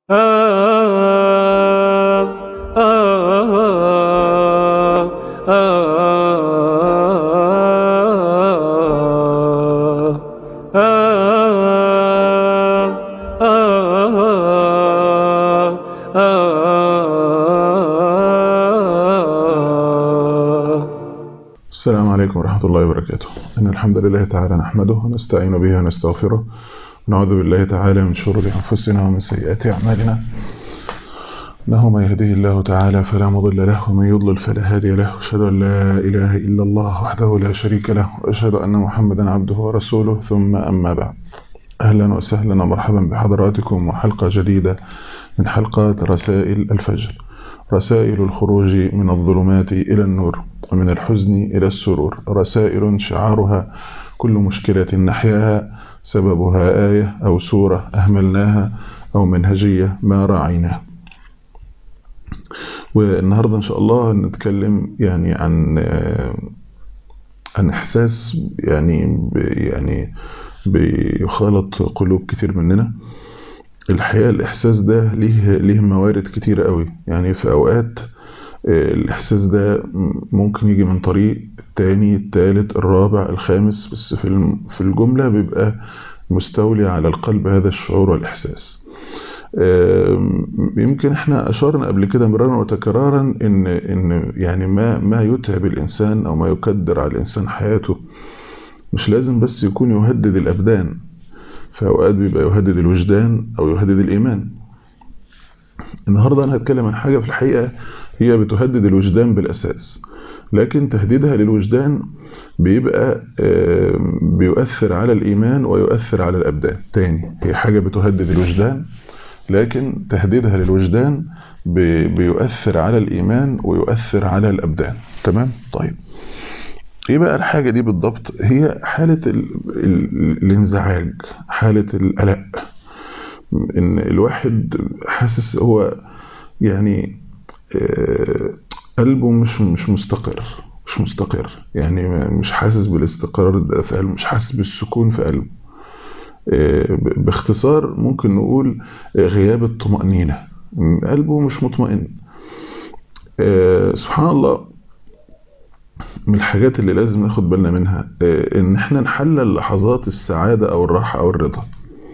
السلام عليكم ورحمة الله وبركاته إن الحمد لله تعالى نحمده ونستعين به ونستغفره ونعوذ بالله تعالى من شرور أنفسنا ومن سيئات أعمالنا إنه من يهده الله تعالى فلا مضل له ومن يضلل فلا هادي له أشهد أن لا إله إلا الله وحده لا شريك له وأشهد أن محمدا عبده ورسوله ثم أما بعد أهلا وسهلا ومرحبا بحضراتكم وحلقة جديدة من حلقات رسائل الفجر رسائل الخروج من الظلمات إلى النور ومن الحزن إلى السرور رسائل شعارها كل مشكلة نحياها سببها آية أو سورة أهملناها أو منهجية ما راعيناها والنهاردة إن شاء الله نتكلم يعني عن عن إحساس يعني يعني بيخالط قلوب كتير مننا الحقيقة الإحساس ده ليه ليه موارد كتيرة قوي يعني في أوقات الإحساس ده ممكن يجي من طريق التاني التالت الرابع الخامس بس في في الجملة بيبقى مستولي على القلب هذا الشعور والإحساس يمكن احنا أشرنا قبل كده مرارا وتكرارا إن إن يعني ما ما يتعب الإنسان أو ما يكدر على الإنسان حياته مش لازم بس يكون يهدد الأبدان في أوقات بيبقى يهدد الوجدان أو يهدد الإيمان النهاردة أنا هتكلم عن حاجة في الحقيقة هي بتهدد الوجدان بالأساس لكن تهديدها للوجدان بيبقى بيؤثر على الإيمان ويؤثر على الأبدان تاني هي حاجة بتهدد الوجدان لكن تهديدها للوجدان بيؤثر على الإيمان ويؤثر على الأبدان تمام طيب ايه بقى الحاجة دي بالضبط هي حالة ال ال الانزعاج حالة القلق ان الواحد حاسس هو يعني قلبه مش مش مستقر مش مستقر يعني مش حاسس بالاستقرار في قلبه مش حاسس بالسكون في قلبه باختصار ممكن نقول غياب الطمأنينة قلبه مش مطمئن سبحان الله من الحاجات اللي لازم ناخد بالنا منها ان احنا نحلل لحظات السعادة او الراحة او الرضا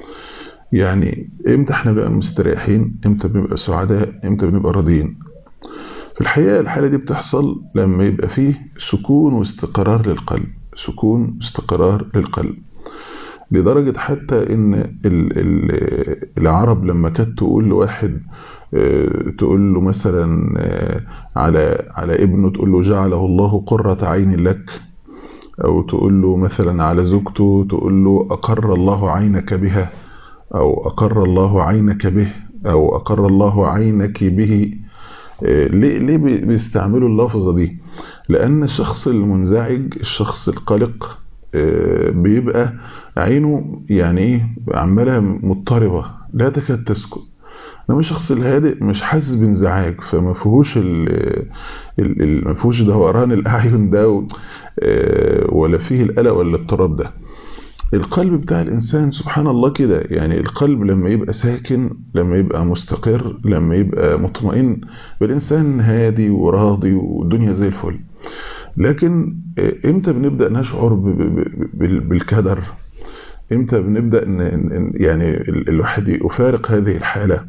يعني امتى احنا بنبقى مستريحين امتى بنبقى سعداء امتى بنبقى راضيين في الحقيقة الحالة دي بتحصل لما يبقى فيه سكون واستقرار للقلب سكون واستقرار للقلب لدرجة حتى ان ال ال العرب لما كانت تقول لواحد تقول له مثلا على على ابنه تقول له جعله الله قرة عين لك او تقول له مثلا على زوجته تقول له اقر الله عينك بها او اقر الله عينك به او اقر الله عينك به ليه ليه بيستعملوا اللفظة دي لان الشخص المنزعج الشخص القلق بيبقى عينه يعني ايه عمالة مضطربة لا تكاد تسكت انما الشخص الهادئ مش حاسس بانزعاج فما فيهوش ال ما فيهوش دوران الاعين ده ولا فيه القلق ولا الاضطراب ده القلب بتاع الانسان سبحان الله كده يعني القلب لما يبقى ساكن لما يبقى مستقر لما يبقى مطمئن بالانسان هادي وراضي والدنيا زي الفل لكن امتى بنبدا نشعر بالكدر امتى بنبدا ان يعني الواحد يفارق هذه الحاله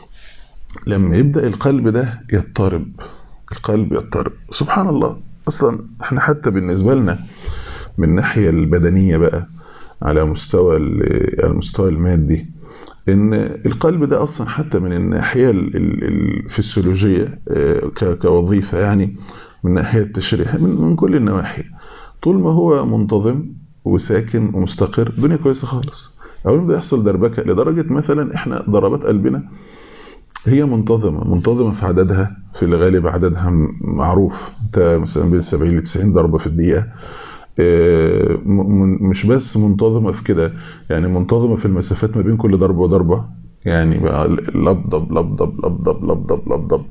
لما يبدا القلب ده يضطرب القلب يضطرب سبحان الله اصلا احنا حتى بالنسبه لنا من الناحيه البدنيه بقى على مستوى المستوى المادي ان القلب ده اصلا حتى من الناحيه الفسيولوجيه كوظيفه يعني من ناحيه التشريح من كل النواحي طول ما هو منتظم وساكن ومستقر الدنيا كويسه خالص اول ما يحصل دربكه لدرجه مثلا احنا ضربات قلبنا هي منتظمه منتظمه في عددها في الغالب عددها معروف انت مثلا بين 70 ل 90 ضربه في الدقيقه مش بس منتظمه في كده يعني منتظمه في المسافات ما بين كل ضربه وضربه يعني بقى لبضب لبضب لبضب لبضب لبضب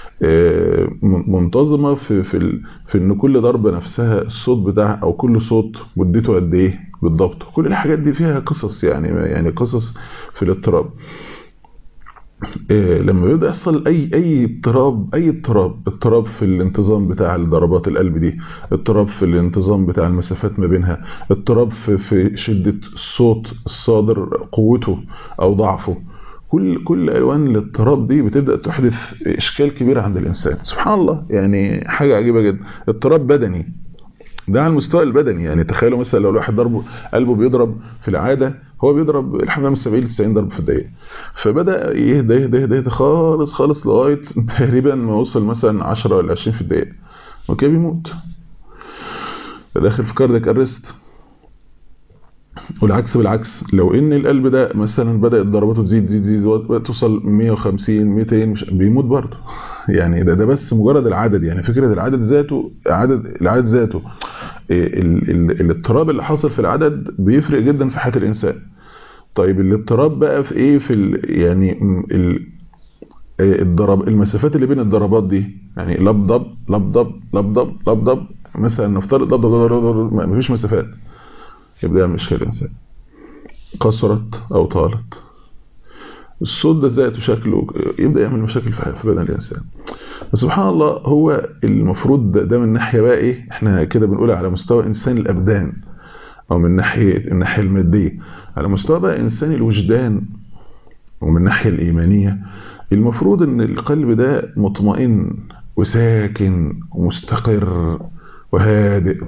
منتظمه في في في ان كل ضربه نفسها الصوت بتاعها او كل صوت مدته قد ايه بالضبط كل الحاجات دي فيها قصص يعني يعني قصص في الاضطراب لما بيبدا يحصل اي اي اضطراب اي اضطراب اضطراب في الانتظام بتاع ضربات القلب دي اضطراب في الانتظام بتاع المسافات ما بينها اضطراب في في شده الصوت الصادر قوته او ضعفه كل كل الوان الاضطراب دي بتبدا تحدث اشكال كبير عند الانسان سبحان الله يعني حاجه عجيبه جدا اضطراب بدني ده على المستوى البدني يعني تخيلوا مثلا لو الواحد ضربه قلبه بيضرب في العاده هو بيضرب الحمد لله من 70 ل 90 ضرب في الدقيقه فبدا يهدى يهدى يهدى, يهدى خالص خالص لغايه تقريبا ما وصل مثلا 10 ولا 20 في الدقيقه وكده بيموت داخل في كاردياك ارست والعكس بالعكس لو ان القلب ده مثلا بدات ضرباته تزيد تزيد تزيد توصل 150 200 بيموت برضه يعني ده ده بس مجرد العدد يعني فكره العدد ذاته عدد العدد ذاته ال ال الاضطراب اللي حاصل في العدد بيفرق جدا في حياه الانسان طيب الاضطراب بقى في ايه في ال يعني ال الضرب المسافات اللي بين الضربات دي يعني لبضب لبضب لبضب لبضب مثلا نفترض لبضب مفيش مسافات يبدا يعمل اشكال الانسان قصرت او طالت الصوت ده ذاته شكله يبدا يعمل مشاكل في بدن الانسان سبحان الله هو المفروض ده, ده من ناحيه بقى ايه احنا كده بنقول على مستوى انسان الابدان او من ناحيه الناحيه الماديه على مستوى بقى انسان الوجدان ومن الناحيه الايمانيه المفروض ان القلب ده مطمئن وساكن ومستقر وهادئ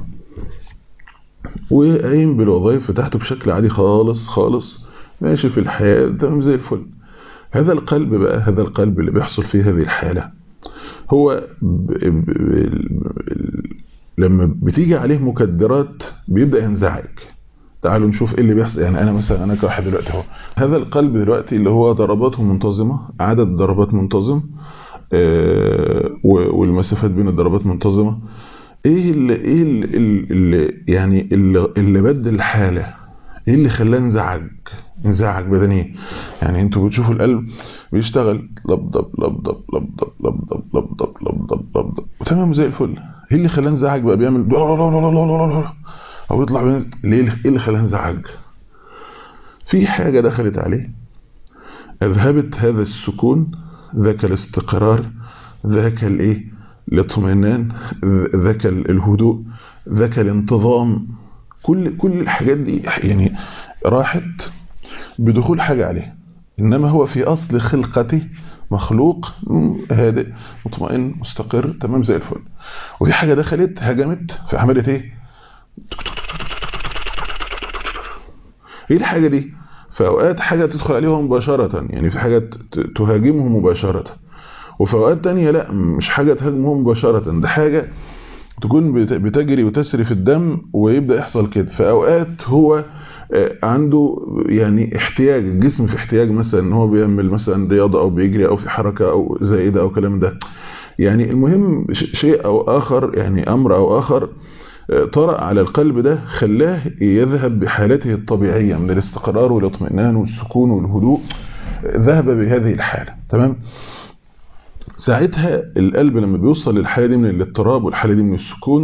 وقايم بالوظائف بتاعته بشكل عادي خالص خالص ماشي في الحياة تمام زي الفل هذا القلب بقى هذا القلب اللي بيحصل فيه هذه الحالة هو ب ب ب لما بتيجي عليه مكدرات بيبدأ ينزعج تعالوا نشوف ايه اللي بيحصل يعني انا مثلا انا كواحد دلوقتي اهو هذا القلب دلوقتي اللي هو ضرباته منتظمة عدد ضربات منتظم آه والمسافات بين الضربات منتظمة ايه اللي ايه اللي, اللي يعني اللي, اللي بدل الحاله ايه اللي خلاه انزعج انزعج بدنيا يعني انتوا بتشوفوا القلب بيشتغل لبضب لبضب لبضب لبضب لبضب لبضب لبضب وتمام زي الفل ايه اللي خلاه انزعج بقى بيعمل او يطلع بينزل ليه ايه اللي خلاه انزعج في حاجه دخلت عليه اذهبت هذا السكون ذاك الاستقرار ذاك الايه الاطمئنان ذاك الهدوء ذاك الانتظام كل كل الحاجات دي يعني راحت بدخول حاجة عليه إنما هو في أصل خلقته مخلوق هادئ مطمئن مستقر تمام زي الفل وفي حاجة دخلت هجمت فعملت ايه ايه الحاجة دي في اوقات حاجة تدخل عليهم مباشرة يعني في حاجة تهاجمهم مباشرة وفي اوقات تانية لا مش حاجة تهاجمهم مباشرة ده حاجة تكون بتجري وتسري في الدم ويبدأ يحصل كده في اوقات هو عنده يعني احتياج الجسم في احتياج مثلا ان هو بيعمل مثلا رياضة او بيجري او في حركة او زائدة او كلام ده يعني المهم شيء او اخر يعني امر او اخر طرأ على القلب ده خلاه يذهب بحالته الطبيعية من الاستقرار والاطمئنان والسكون والهدوء ذهب بهذه الحالة تمام ساعتها القلب لما بيوصل للحالة دي من الاضطراب والحالة دي من السكون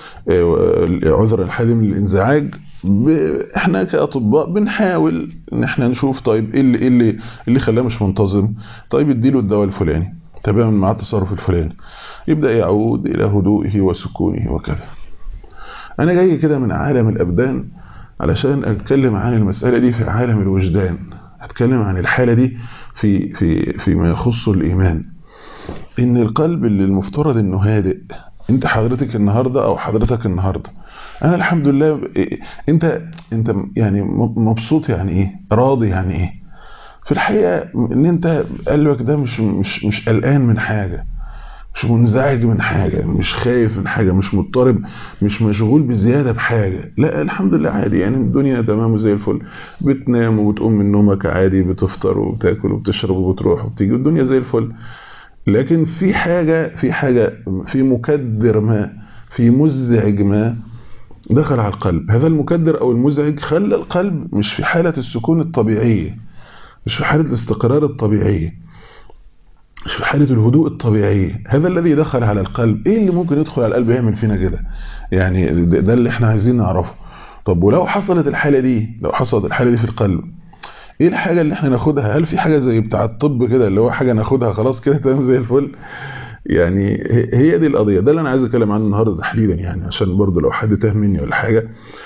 عذرا الحالة دي من الانزعاج احنا كاطباء بنحاول ان احنا نشوف طيب ايه اللي ايه اللي, اللي خلاه مش منتظم طيب اديله الدواء الفلاني تماما مع التصرف الفلاني يبدا يعود الى هدوئه وسكونه وكذا انا جاي كده من عالم الابدان علشان اتكلم عن المساله دي في عالم الوجدان اتكلم عن الحاله دي في في فيما يخص الايمان ان القلب اللي المفترض انه هادئ انت حضرتك النهارده او حضرتك النهارده انا الحمد لله انت انت يعني مبسوط يعني ايه راضي يعني ايه في الحقيقه ان انت قلبك ده مش مش مش قلقان من حاجه مش منزعج من حاجه مش خايف من حاجه مش مضطرب مش مشغول بزياده بحاجه لا الحمد لله عادي يعني الدنيا تمام وزي الفل بتنام وبتقوم من نومك عادي بتفطر وبتاكل وبتشرب وبتروح وبتيجي والدنيا زي الفل لكن في حاجه في حاجه في مكدر ما في مزعج ما دخل على القلب هذا المكدر او المزعج خلى القلب مش في حاله السكون الطبيعيه مش في حاله الاستقرار الطبيعيه مش في حالة الهدوء الطبيعية هذا الذي دخل على القلب ايه اللي ممكن يدخل على القلب يعمل فينا كده يعني ده اللي احنا عايزين نعرفه طب ولو حصلت الحالة دي لو حصلت الحالة دي في القلب ايه الحاجة اللي احنا ناخدها هل في حاجة زي بتاع الطب كده اللي هو حاجة ناخدها خلاص كده تمام زي الفل يعني هي دي القضية ده اللي انا عايز اتكلم عنه النهاردة تحديدا يعني عشان برضو لو حد تاه مني ولا حاجة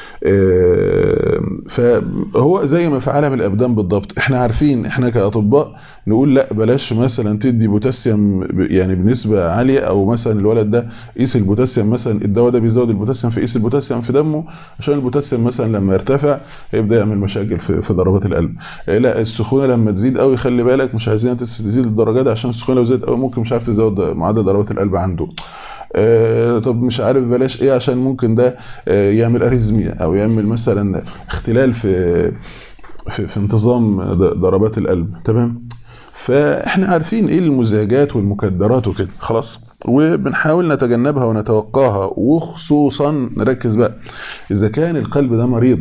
فهو زي ما في عالم الابدان بالضبط احنا عارفين احنا كاطباء نقول لا بلاش مثلا تدي بوتاسيوم يعني بنسبه عاليه او مثلا الولد ده قيس البوتاسيوم مثلا الدواء ده بيزود البوتاسيوم في قيس البوتاسيوم في دمه عشان البوتاسيوم مثلا لما يرتفع يبدا يعمل مشاكل في, في ضربات القلب لا السخونه لما تزيد قوي خلي بالك مش عايزينها تزيد الدرجات دي عشان السخونه لو زادت قوي ممكن مش عارف تزود معدل ضربات القلب عنده آه طب مش عارف بلاش ايه عشان ممكن ده آه يعمل اريزميا او يعمل مثلا اختلال في في, في انتظام ضربات القلب تمام فاحنا عارفين ايه المزعجات والمكدرات وكده خلاص وبنحاول نتجنبها ونتوقاها وخصوصا نركز بقى اذا كان القلب ده مريض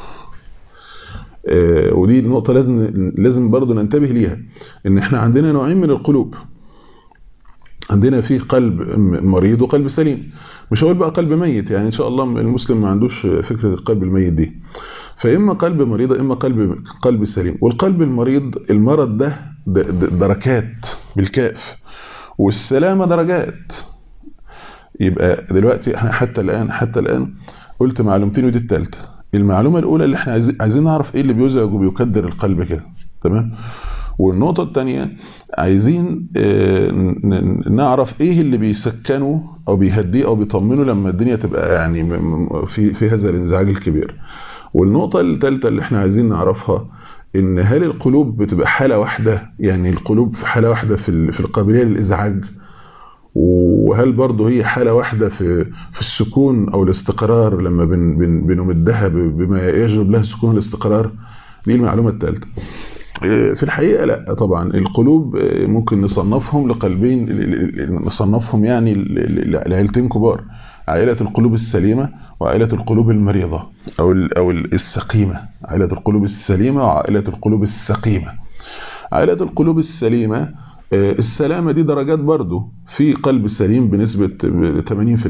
آه ودي نقطه لازم لازم برضه ننتبه ليها ان احنا عندنا نوعين من القلوب عندنا في قلب مريض وقلب سليم مش هقول بقى قلب ميت يعني ان شاء الله المسلم ما عندوش فكره القلب الميت دي فاما قلب مريض اما قلب قلب سليم والقلب المريض المرض ده دركات بالكاف والسلامه درجات يبقى دلوقتي احنا حتى الان حتى الان قلت معلومتين ودي الثالثه المعلومه الاولى اللي احنا عايزين نعرف ايه اللي بيزعج وبيكدر القلب كده تمام والنقطة الثانية عايزين نعرف ايه اللي بيسكنه او بيهديه او بيطمنه لما الدنيا تبقى يعني في في هذا الانزعاج الكبير والنقطة الثالثة اللي احنا عايزين نعرفها ان هل القلوب بتبقى حالة واحدة يعني القلوب في حالة واحدة في في القابلية للازعاج وهل برضه هي حالة واحدة في في السكون او الاستقرار لما بن بن بنمدها بما يجلب لها السكون والاستقرار دي المعلومة الثالثة في الحقيقة لا طبعا القلوب ممكن نصنفهم لقلبين نصنفهم يعني لعيلتين كبار عائلة القلوب السليمة وعائلة القلوب المريضة أو أو السقيمة عائلة القلوب السليمة وعائلة القلوب السقيمة عائلة القلوب السليمة السلامة دي درجات برضو في قلب سليم بنسبة 80% 90%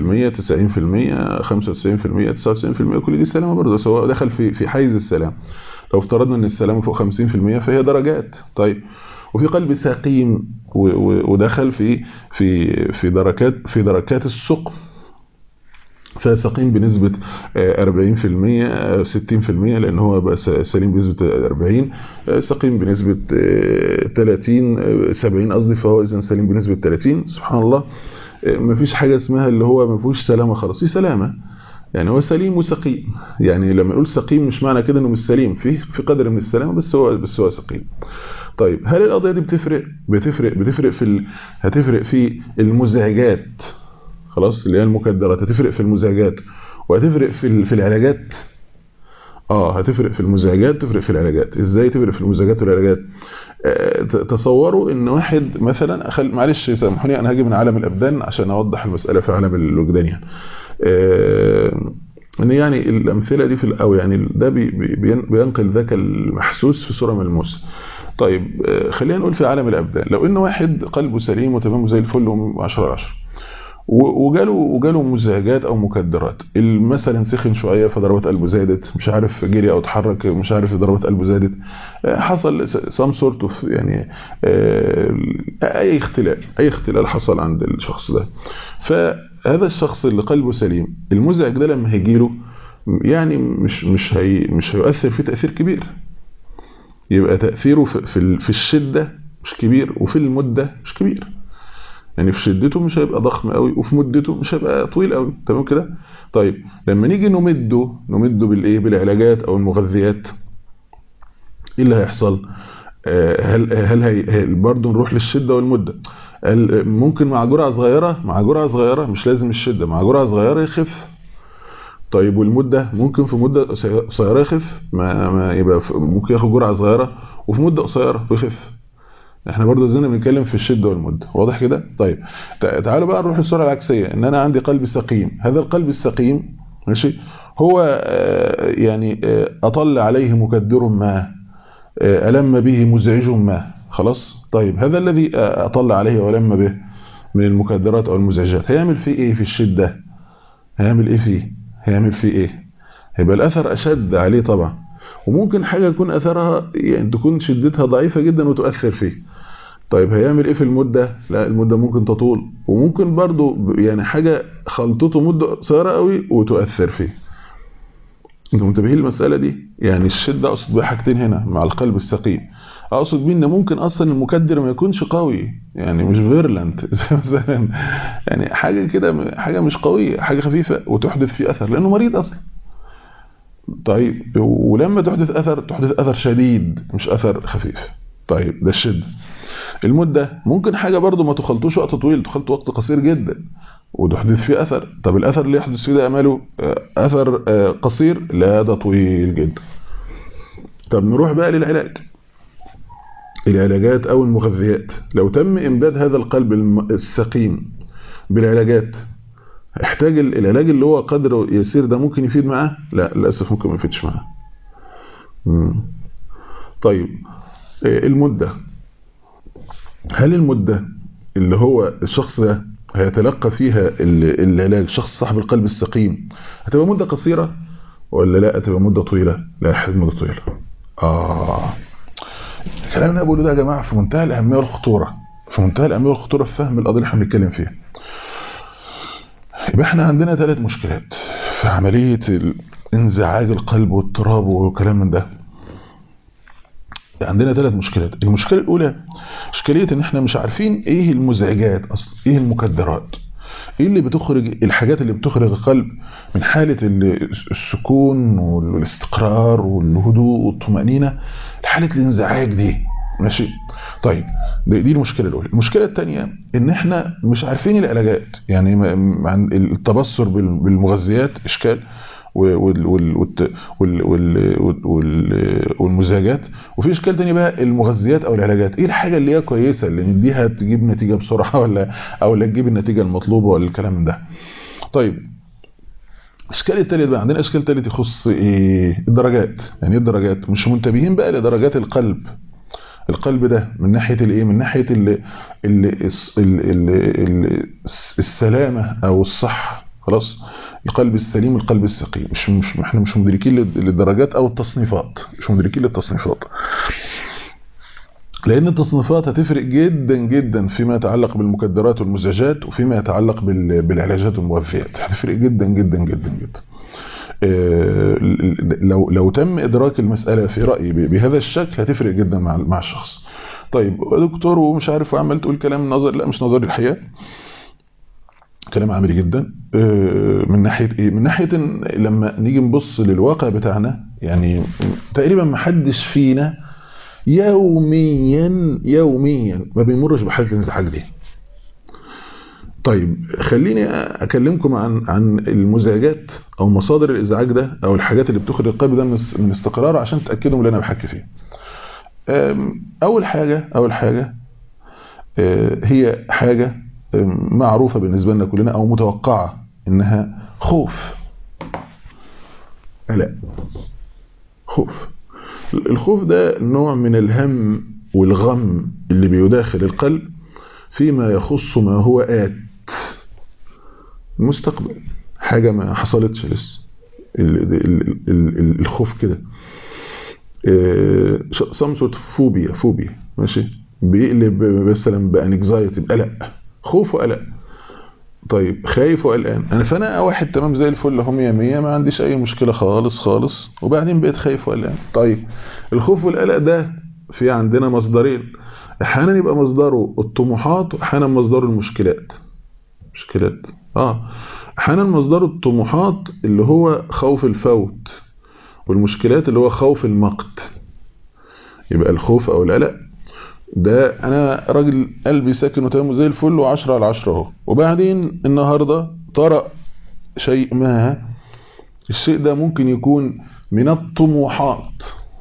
95% 99% كل دي سلامة برضو سواء دخل في في حيز السلام لو افترضنا ان السلام فوق 50% فهي درجات طيب وفي قلب سقيم ودخل في في في دركات في دركات السقم فسقيم بنسبة 40% 60% لأن هو بقى سليم بنسبة 40 سقيم بنسبة 30 70 قصدي فهو إذا سليم بنسبة 30 سبحان الله مفيش حاجة اسمها اللي هو ما فيهوش سلامة خلاص في سلامة يعني هو سليم وسقيم يعني لما نقول سقيم مش معنى كده انه مش سليم في في قدر من السلامه بس هو بس هو سقيم طيب هل القضيه دي بتفرق بتفرق بتفرق في ال... هتفرق في المزعجات خلاص اللي هي المكدرات هتفرق في المزعجات وهتفرق في ال... في العلاجات اه هتفرق في المزعجات تفرق في العلاجات ازاي تفرق في المزعجات والعلاجات آه تصوروا ان واحد مثلا أخل... معلش سامحوني انا هاجي من عالم الابدان عشان اوضح المساله في عالم الوجدان يعني آه ان يعني الامثله دي في او يعني ده بي بي بينقل ذاك المحسوس في صوره ملموسه طيب آه خلينا نقول في عالم الابدان لو ان واحد قلبه سليم وتمام زي الفل و10 على 10 وجاله وجاله مزعجات او مكدرات مثلا سخن شويه فضربات قلبه زادت مش عارف جري او اتحرك مش عارف ضربات قلبه زادت حصل سام سورت اوف يعني اي اختلال اي اختلال حصل عند الشخص ده فهذا الشخص اللي قلبه سليم المزعج ده لما هيجيله يعني مش مش هي مش هيؤثر فيه تاثير كبير يبقى تاثيره في في الشده مش كبير وفي المده مش كبير يعني في شدته مش هيبقى ضخم قوي وفي مدته مش هيبقى طويل قوي تمام كده طيب لما نيجي نمده نمده بالايه بالعلاجات او المغذيات ايه اللي هيحصل هل هل هي برضه نروح للشده والمده ممكن مع جرعه صغيره مع جرعه صغيره مش لازم الشده مع جرعه صغيره يخف طيب والمده ممكن في مده قصيره يخف ما, ما يبقى ممكن ياخد جرعه صغيره وفي مده قصيره ويخف احنا برضه زينا بنتكلم في الشده والمده واضح كده طيب تعالوا بقى نروح للصوره العكسيه ان انا عندي قلب سقيم هذا القلب السقيم ماشي هو يعني اطل عليه مكدر ما الم به مزعج ما خلاص طيب هذا الذي اطل عليه ولم به من المكدرات او المزعجات هيعمل فيه ايه في الشده هيعمل ايه فيه هيعمل فيه ايه هيبقى الاثر اشد عليه طبعا وممكن حاجة يكون أثرها يعني تكون شدتها ضعيفة جدا وتؤثر فيه طيب هيعمل ايه في المدة لا المدة ممكن تطول وممكن برضو يعني حاجة خلطته مدة قصيرة قوي وتؤثر فيه انتوا منتبهين للمسألة دي يعني الشدة اقصد بها حاجتين هنا مع القلب السقيم اقصد بيه ان ممكن اصلا المكدر ما يكونش قوي يعني مش فيرلنت زي مثلا يعني حاجة كده حاجة مش قوية حاجة خفيفة وتحدث فيه اثر لانه مريض اصلا طيب ولما تحدث اثر تحدث اثر شديد مش اثر خفيف طيب ده الشدة المدة ممكن حاجة برضو ما تخلطوش وقت طويل تخلط وقت قصير جدا وتحدث فيه أثر طب الأثر اللي يحدث فيه ده أماله أثر قصير لا ده طويل جدا طب نروح بقى للعلاج العلاجات أو المغذيات لو تم إمداد هذا القلب السقيم بالعلاجات احتاج العلاج اللي هو قدره يسير ده ممكن يفيد معاه لا للأسف ممكن ما يفيدش معاه طيب المدة هل المدة اللي هو الشخص ده هيتلقى فيها العلاج شخص صاحب القلب السقيم هتبقى مدة قصيرة ولا لا هتبقى مدة طويلة لا يحتاج مدة طويلة آه الكلام اللي بقوله ده يا جماعة في منتهى الأهمية والخطورة في منتهى الأهمية والخطورة في فهم القضية اللي احنا بنتكلم فيها يبقى احنا عندنا ثلاث مشكلات في عملية انزعاج القلب واضطرابه وكلام من ده عندنا ثلاث مشكلات المشكلة الأولى إشكالية إن إحنا مش عارفين إيه المزعجات أصلا إيه المكدرات إيه اللي بتخرج الحاجات اللي بتخرج القلب من حالة السكون والاستقرار والهدوء والطمأنينة لحالة الانزعاج دي ماشي طيب دي المشكلة الأولى المشكلة الثانية إن إحنا مش عارفين العلاجات يعني عن التبصر بالمغذيات إشكال والمزاجات وفي اشكال تاني بقى المغذيات او العلاجات ايه الحاجه اللي هي كويسه اللي نديها تجيب نتيجه بسرعه ولا او لا تجيب النتيجه المطلوبه ولا الكلام ده طيب الاشكال الثالث بقى عندنا اشكال ثالث يخص ايه الدرجات يعني ايه الدرجات مش منتبهين بقى لدرجات القلب القلب ده من ناحيه الايه من ناحيه ال ال ال السلامه او الصحه خلاص القلب السليم والقلب السقيم مش مش احنا مش مدركين للدرجات او التصنيفات مش مدركين للتصنيفات لان التصنيفات هتفرق جدا جدا فيما يتعلق بالمكدرات والمزاجات وفيما يتعلق بالعلاجات والمغذيات هتفرق جدا جدا جدا جدا لو لو تم ادراك المساله في رايي بهذا الشكل هتفرق جدا مع مع الشخص طيب دكتور ومش عارف وعمال تقول كلام نظري لا مش نظري الحقيقه كلام عملي جدا من ناحيه ايه من ناحيه إن لما نيجي نبص للواقع بتاعنا يعني تقريبا ما حدش فينا يوميا يوميا ما بيمرش بحاله الانزعاج دي طيب خليني اكلمكم عن عن المزعجات او مصادر الازعاج ده او الحاجات اللي بتخرج القلب ده من استقراره عشان تاكدوا من اللي انا بحكي فيه اول حاجه اول حاجه هي حاجه معروفة بالنسبة لنا كلنا أو متوقعة إنها خوف لا خوف الخوف ده نوع من الهم والغم اللي بيداخل القلب فيما يخص ما هو آت المستقبل حاجة ما حصلتش لسه الخوف كده سمسوت فوبيا فوبيا ماشي بيقلب مثلا بانكزايتي بقلق خوف وقلق طيب خايف وقلقان انا فانا واحد تمام زي الفل هم 100 100 ما عنديش اي مشكله خالص خالص وبعدين بقيت خايف وقلقان طيب الخوف والقلق ده في عندنا مصدرين احيانا يبقى مصدره الطموحات واحيانا مصدره المشكلات مشكلات اه احيانا مصدره الطموحات اللي هو خوف الفوت والمشكلات اللي هو خوف المقت يبقى الخوف او القلق ده انا راجل قلبي ساكن وتمام زي الفل وعشرة على عشرة اهو وبعدين النهاردة طرأ شيء ما الشيء ده ممكن يكون من الطموحات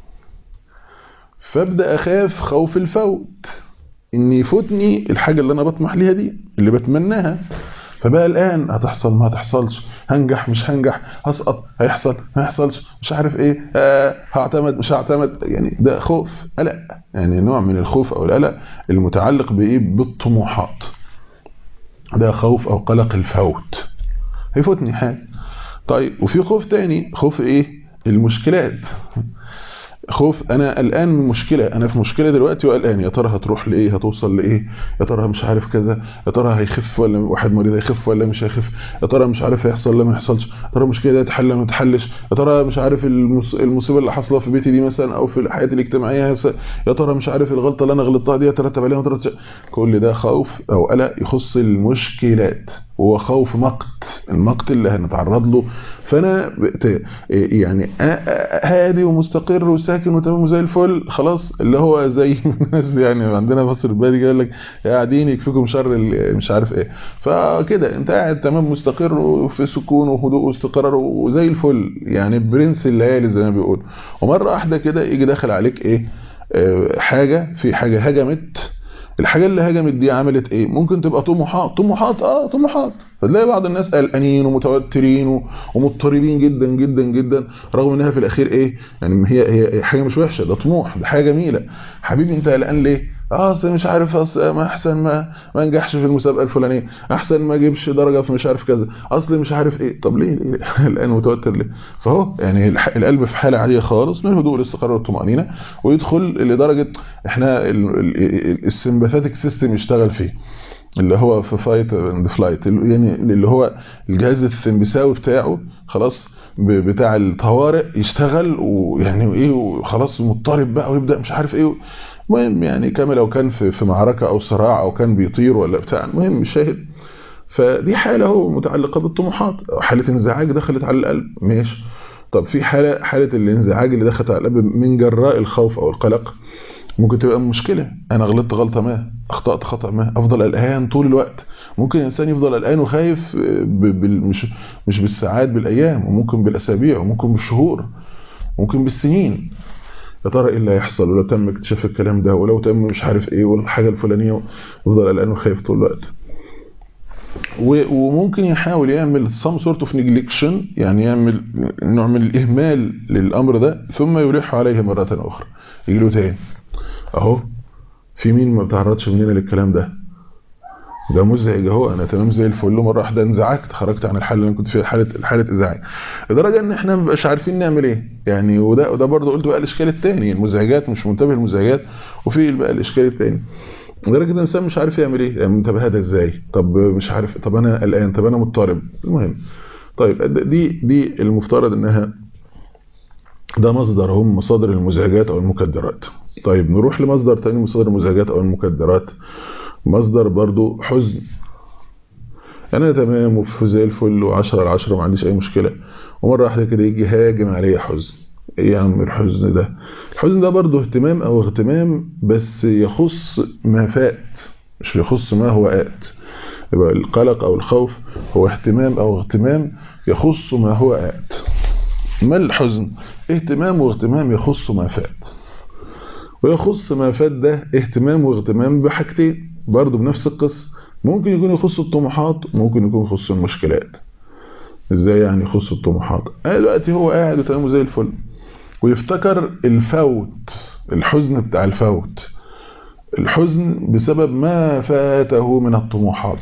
فابدأ اخاف خوف الفوت ان يفوتني الحاجة اللي انا بطمح ليها دي اللي بتمناها فبقى الان هتحصل ما هتحصلش هنجح مش هنجح هسقط هيحصل ما يحصلش مش عارف ايه آه هعتمد مش هعتمد يعني ده خوف قلق يعني نوع من الخوف او القلق المتعلق بايه بالطموحات ده خوف او قلق الفوت هيفوتني حاجه طيب وفي خوف تاني خوف ايه المشكلات خوف انا قلقان من مشكله انا في مشكله دلوقتي وقلقان يا ترى هتروح لايه هتوصل لايه يا ترى مش عارف كذا يا ترى هيخف ولا واحد مريض هيخف ولا مش هيخف يا ترى مش عارف هيحصل ولا ما يحصلش يا ترى المشكله دي هتحل ولا ما تحلش يا ترى مش عارف المصيبه اللي حاصله في بيتي دي مثلا او في حياتي الاجتماعيه يا ترى مش عارف الغلطه اللي انا غلطتها دي هترتب عليها ما كل ده خوف او قلق يخص المشكلات هو خوف مقت المقت اللي هنتعرض له فانا يعني هادي ومستقر وساكن وتمام زي الفل خلاص اللي هو زي الناس يعني عندنا مصر البادي قال لك قاعدين يكفيكم شر مش عارف ايه فكده انت قاعد تمام مستقر وفي سكون وهدوء واستقرار وزي الفل يعني برنس الليالي زي ما بيقول ومره واحده كده يجي داخل عليك ايه حاجه في حاجه هجمت الحاجه اللي هجمت دي عملت ايه ممكن تبقى طموحات طموحات اه طموحات فتلاقي بعض الناس قلقانين ومتوترين ومضطربين جدا جدا جدا رغم انها في الاخير ايه يعني هي هي حاجه مش وحشه ده طموح ده حاجه جميله حبيبي انت قلقان ليه اصل مش عارف اصل ما احسن ما ما انجحش في المسابقه الفلانيه احسن ما اجيبش درجه في مش عارف كذا اصل مش عارف ايه طب ليه الان متوتر ليه فهو يعني القلب في حاله عاديه خالص من الهدوء والاستقرار والطمانينه ويدخل لدرجه احنا السمباثيك سيستم يشتغل فيه اللي هو في فايت اند فلايت يعني اللي هو الجهاز السمبثاوي بتاعه خلاص بتاع الطوارئ يشتغل ويعني ايه وخلاص مضطرب بقى ويبدا مش عارف ايه المهم يعني كما لو كان في في معركه او صراع او كان بيطير ولا بتاع المهم شاهد فدي حاله هو متعلقه بالطموحات حاله انزعاج دخلت على القلب ماشي طب في حاله حاله الانزعاج اللي دخلت على القلب من جراء الخوف او القلق ممكن تبقى مشكله انا غلطت غلطه ما اخطات خطا ما افضل قلقان طول الوقت ممكن الانسان يفضل قلقان وخايف مش مش بالساعات بالايام وممكن بالاسابيع وممكن بالشهور ممكن بالسنين يا ترى ايه اللي هيحصل ولو تم اكتشاف الكلام ده ولو تم مش عارف ايه والحاجه الفلانيه يفضل قلقان وخايف طول الوقت وممكن يحاول يعمل some sort of neglection يعني يعمل نوع من الاهمال للامر ده ثم يلح عليه مره اخرى يجي له تاني اهو في مين ما بتعرضش مننا للكلام ده ده مزعج اهو انا تمام زي الفل مره واحده انزعجت خرجت عن الحاله اللي انا كنت فيها حاله حاله ازعاج لدرجه ان احنا ما بقاش عارفين نعمل ايه يعني وده وده برضه قلت بقى الاشكال الثاني المزعجات مش منتبه للمزعجات وفي بقى الاشكال الثاني لدرجه ان الانسان مش عارف يعمل ايه يعني منتبه ده ازاي طب مش عارف طب انا قلقان طب انا مضطرب المهم طيب دي دي المفترض انها ده مصدر هم مصادر المزعجات او المكدرات طيب نروح لمصدر تاني مصادر المزعجات او المكدرات مصدر برضو حزن انا تمام وفي زي الفل و10 على 10 ما عنديش اي مشكله ومره واحده كده يجي هاجم عليا حزن ايه يا عم الحزن ده الحزن ده برضو اهتمام او اغتمام بس يخص ما فات مش يخص ما هو آت يبقى القلق او الخوف هو اهتمام او اغتمام يخص ما هو آت ما الحزن اهتمام واغتمام يخص ما فات ويخص ما فات ده اهتمام واغتمام بحاجتين برضه بنفس القصة ممكن يكون يخص الطموحات ممكن يكون يخص المشكلات ازاي يعني يخص الطموحات انا دلوقتي هو قاعد وتمام زي الفل ويفتكر الفوت الحزن بتاع الفوت الحزن بسبب ما فاته من الطموحات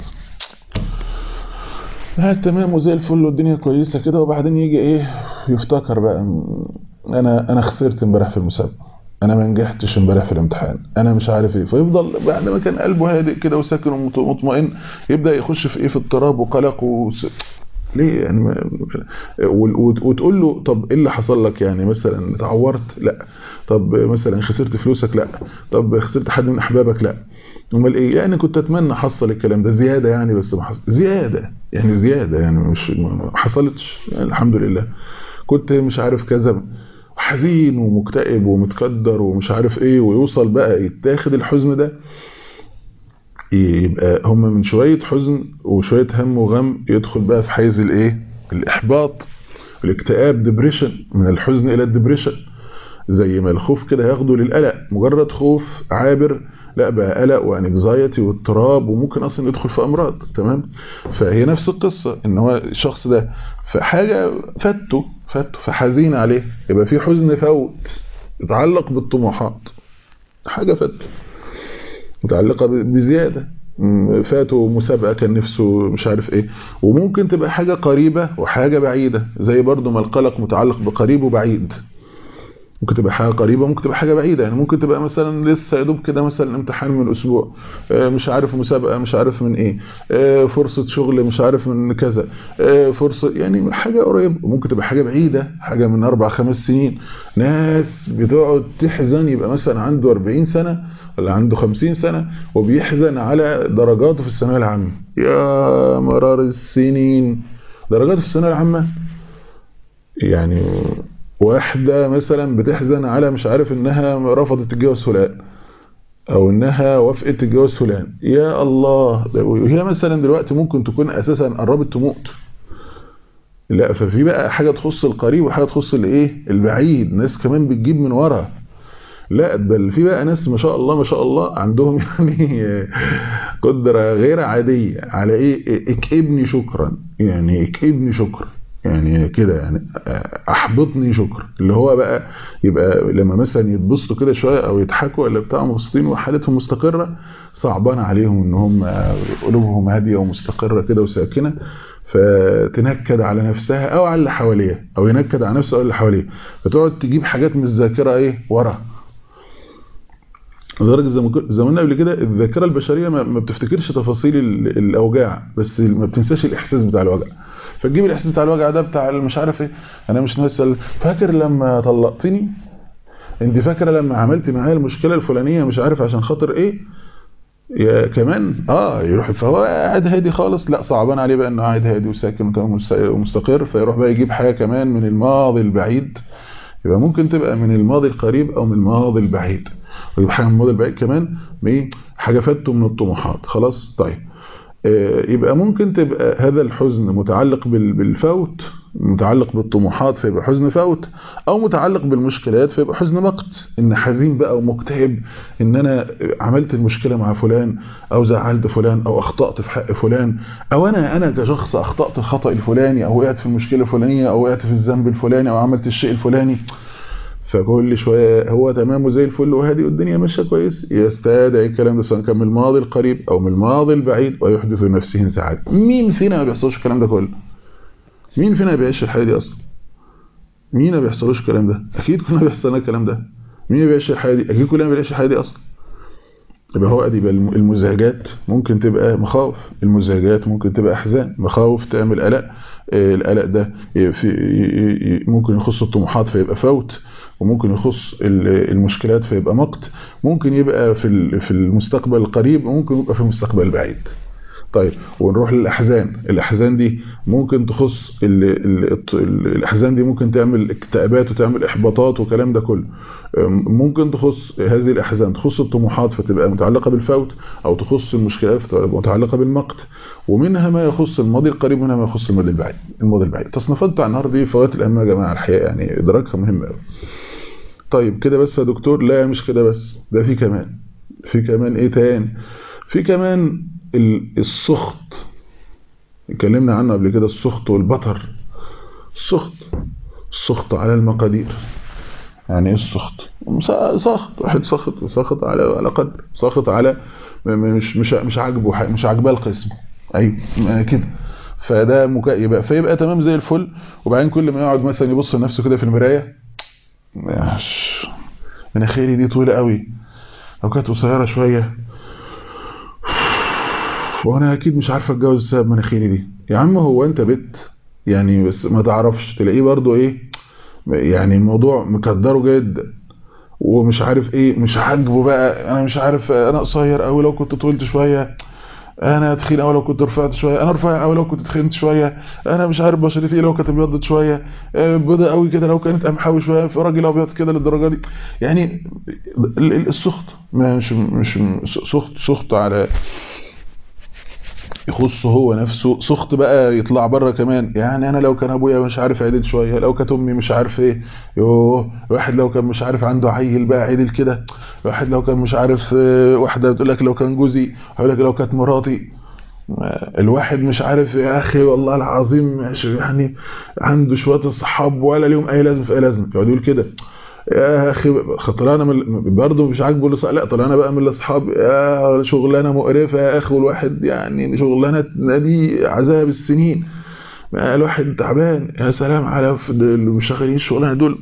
قاعد تمام وزي الفل والدنيا كويسه كده وبعدين يجي ايه يفتكر بقى انا انا خسرت امبارح في المسابقه انا ما نجحتش امبارح في الامتحان انا مش عارف ايه فيفضل بعد ما كان قلبه هادئ كده وساكن ومطمئن يبدا يخش في ايه في اضطراب وقلق وس... ليه يعني ما... وتقول له طب ايه اللي حصل لك يعني مثلا اتعورت لا طب مثلا خسرت فلوسك لا طب خسرت حد من احبابك لا امال ايه يعني كنت اتمنى احصل الكلام ده زياده يعني بس ما حصل زياده يعني زياده يعني مش ما حصلتش يعني الحمد لله كنت مش عارف كذا حزين ومكتئب ومتكدر ومش عارف ايه ويوصل بقى يتاخد الحزن ده يبقى هم من شوية حزن وشوية هم وغم يدخل بقى في حيز الايه الاحباط الاكتئاب ديبريشن من الحزن الى الديبريشن زي ما الخوف كده ياخده للقلق مجرد خوف عابر لا بقى قلق وانكزايتي واضطراب وممكن اصلا يدخل في امراض تمام فهي نفس القصه ان هو الشخص ده في حاجه فاته فاته فحزين عليه يبقى في حزن فوت يتعلق بالطموحات حاجه فاته متعلقه بزياده فاته مسابقه كان نفسه مش عارف ايه وممكن تبقى حاجه قريبه وحاجه بعيده زي برضو ما القلق متعلق بقريب وبعيد ممكن تبقى حاجه قريبه ممكن تبقى حاجه بعيده يعني ممكن تبقى مثلا لسه يا دوب كده مثلا امتحان من اسبوع مش عارف مسابقه مش عارف من ايه فرصه شغل مش عارف من كذا فرصه يعني حاجه قريبه ممكن تبقى حاجه بعيده حاجه من اربع خمس سنين ناس بتقعد تحزن يبقى مثلا عنده 40 سنه ولا عنده 50 سنه وبيحزن على درجاته في الثانويه العامه يا مرار السنين درجاته في الثانويه العامه يعني واحدة مثلا بتحزن على مش عارف انها رفضت تتجوز فلان او انها وافقت تتجوز فلان يا الله وهي مثلا دلوقتي ممكن تكون اساسا قربت تموت لا ففي بقى حاجة تخص القريب وحاجة تخص الايه البعيد ناس كمان بتجيب من ورا لا بل في بقى ناس ما شاء الله ما شاء الله عندهم يعني قدرة غير عادية على ايه اكئبني شكرا يعني اكئبني شكرا يعني كده يعني احبطني شكر اللي هو بقى يبقى لما مثلا يتبسطوا كده شويه او يضحكوا ولا بتاع مبسوطين وحالتهم مستقره صعبان عليهم ان هم قلوبهم هاديه ومستقره كده وساكنه فتنكد على نفسها او على اللي حواليها او ينكد على نفسه او اللي حواليه فتقعد تجيب حاجات من الذاكره ايه ورا لدرجه زي ما قلنا قبل كده الذاكره البشريه ما بتفتكرش تفاصيل الاوجاع بس ما بتنساش الاحساس بتاع الوجع فتجيب الاحساس بتاع الوجع ده بتاع مش عارف ايه انا مش ناسي فاكر لما طلقتني انت فاكره لما عملت معايا المشكله الفلانيه مش عارف عشان خاطر ايه يا كمان اه يروح فهو قاعد هادي خالص لا صعبان عليه بقى انه قاعد هادي وساكن ومستقر فيروح بقى يجيب حاجه كمان من الماضي البعيد يبقى ممكن تبقى من الماضي القريب او من الماضي البعيد ويبقى حاجه من الماضي البعيد كمان حاجه فاتته من الطموحات خلاص طيب يبقى ممكن تبقى هذا الحزن متعلق بالفوت متعلق بالطموحات فيبقى حزن فوت او متعلق بالمشكلات فيبقى حزن مقت ان حزين بقى ومكتئب ان انا عملت المشكله مع فلان او زعلت فلان او اخطات في حق فلان او انا انا كشخص اخطات الخطا الفلاني او وقعت في المشكله الفلانيه او وقعت في الذنب الفلاني او عملت الشيء الفلاني فكل شويه هو تمام وزي الفل وهادي والدنيا ماشيه كويس يستدعي الكلام ده سواء كان من الماضي القريب او من الماضي البعيد ويحدث لنفسه انزعاج مين فينا ما بيحصلش الكلام ده كله مين فينا بيعيش الحياه دي اصلا مين ما بيحصلوش الكلام ده اكيد كلنا بيحصل لنا الكلام ده مين بيعيش الحياه دي اكيد كلنا بنعيش الحياه دي اصلا يبقى هو ادي المزعجات ممكن تبقى مخاوف المزعجات ممكن تبقى احزان مخاوف تعمل قلق القلق ده في ممكن يخص الطموحات فيبقى فوت وممكن يخص المشكلات فيبقى مقت ممكن يبقى في في المستقبل القريب وممكن يبقى في المستقبل البعيد طيب ونروح للاحزان الاحزان دي ممكن تخص ال ال ال الاحزان دي ممكن تعمل اكتئابات وتعمل احباطات والكلام ده كله ممكن تخص هذه الاحزان تخص الطموحات فتبقى متعلقه بالفوت او تخص المشكلات فتبقى متعلقه بالمقت ومنها ما يخص الماضي القريب ومنها ما يخص الماضي البعيد الماضي البعيد تصنيفات بتاع النهارده دي فوات الاهم يا جماعه الحقيقه يعني ادراكها مهم قوي طيب كده بس يا دكتور لا مش كده بس ده في كمان في كمان ايه تاني في كمان السخط اتكلمنا عنه قبل كده السخط والبطر السخط السخط على المقادير يعني ايه السخط ساخط واحد ساخط وساخط على على قدر ساخط على مش مش مش عاجبه مش عاجباه القسم ايوه كده فده مكا... يبقى فيبقى تمام زي الفل وبعدين كل ما يقعد مثلا يبص لنفسه كده في المرايه مناخيري دي طويله قوي لو كانت قصيره شويه وانا اكيد مش عارفه اتجوز بسبب مناخيري دي يا عم هو انت بت يعني بس ما تعرفش تلاقيه برضو ايه يعني الموضوع مكدره جدا ومش عارف ايه مش عاجبه بقى انا مش عارف انا قصير قوي لو كنت طولت شويه انا تخين قوي لو كنت رفعت شويه انا رفيع قوي لو كنت تخنت شويه انا مش عارف بشرتي ايه لو كانت ابيضت شويه بيضه قوي كده لو كانت قمحاوي شويه في راجل ابيض كده للدرجه دي يعني السخط مش مش سخط سخط على يخص هو نفسه سخط بقى يطلع بره كمان يعني انا لو كان ابويا مش عارف عدل شويه لو كانت امي مش عارف ايه يوه الواحد لو كان مش عارف عنده عيل بقى عدل كده الواحد لو كان مش عارف واحده بتقول لك لو كان جوزي هقول لك لو كانت مراتي الواحد مش عارف يا اخي والله العظيم يعني عنده شويه الصحاب ولا ليهم اي لازمه في اي لازمه يقعد يقول كده يا اخي طلعنا من برضه مش عاجبه اللي لا طلعنا بقى من الاصحاب يا شغلانه مقرفه يا اخي والواحد يعني شغلانه دي عذاب السنين الواحد تعبان يا سلام على اللي شغالين الشغلانه دول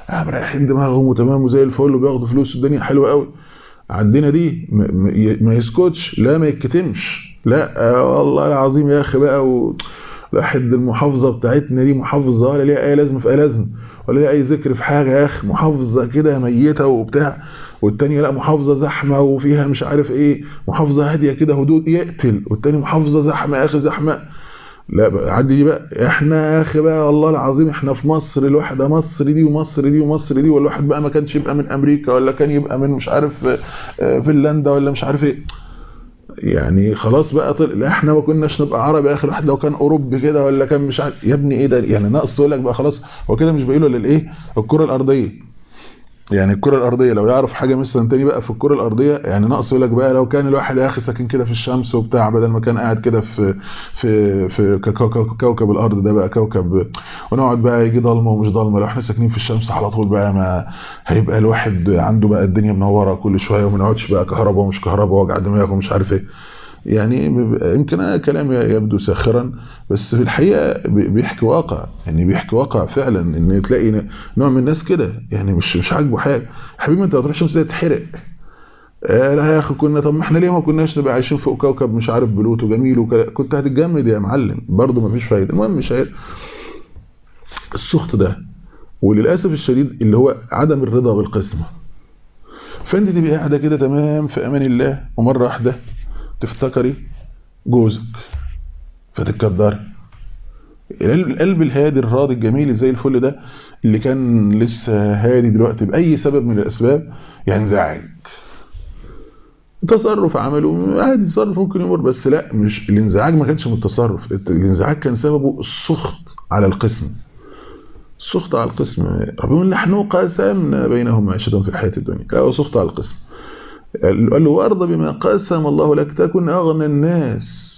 رايحين دماغهم وتمام وزي الفل وبياخدوا فلوس والدنيا حلوه قوي عندنا دي ما يسكتش لا ما يتكتمش لا آه والله العظيم يا اخي بقى و... الواحد المحافظه بتاعتنا دي محافظه ولا ليها اي لازمه في اي لازمه ولا ليها اي ذكر في حاجه يا اخي محافظه كده ميته وبتاع والتانية لا محافظة زحمة وفيها مش عارف ايه محافظة هادية كده هدوء يقتل والتاني محافظة زحمة يا اخي زحمة لا بقى عدي دي بقى احنا يا اخي بقى والله العظيم احنا في مصر الواحدة مصر دي ومصر دي ومصر دي والواحد بقى ما كانش يبقى من امريكا ولا كان يبقى من مش عارف فنلندا ولا مش عارف ايه يعني خلاص بقى طل... لا احنا ما كناش نبقى عرب يا اخي الواحد لو كان اوروبي كده ولا كان مش عارف يا ابني ايه ده يعني ناقص تقول لك بقى خلاص هو كده مش باقي له للايه الكره الارضيه يعني الكره الارضيه لو يعرف حاجه مثلا تاني بقى في الكره الارضيه يعني ناقص يقول لك بقى لو كان الواحد يا اخي ساكن كده في الشمس وبتاع بدل ما كان قاعد كده في في في كوكب الارض ده بقى كوكب ونقعد بقى يجي ضلمه ومش ضلمه لو احنا ساكنين في الشمس على طول بقى ما هيبقى الواحد عنده بقى الدنيا منوره كل شويه وما نقعدش بقى كهرباء ومش كهرباء وجع دماغ ومش عارف ايه يعني يمكن كلام يبدو ساخرا بس في الحقيقه بيحكي واقع يعني بيحكي واقع فعلا ان تلاقي نوع من الناس كده يعني مش مش عاجبه حاجه حبيبي انت ما تروحش الشمس تتحرق آه لا يا اخي كنا طب ما احنا ليه ما كناش نبقى عايشين فوق كوكب مش عارف بلوتو جميل وكده كنت هتتجمد يا معلم برضه ما فيش فايده المهم مش عارف السخط ده وللاسف الشديد اللي هو عدم الرضا بالقسمه فانت تبقى قاعده كده تمام في امان الله ومره واحده تفتكري جوزك فتتكدري القلب الهادي الراضي الجميل زي الفل ده اللي كان لسه هادي دلوقتي بأي سبب من الأسباب ينزعج تصرف عمله عادي تصرف ممكن يمر بس لا مش الانزعاج ما كانش من التصرف الانزعاج كان سببه السخط على القسم السخط على القسم ربنا نحن قسمنا بينهم معيشتهم في الحياة الدنيا كان سخط على القسم قال له وارضى بما قسم الله لك تكن اغنى الناس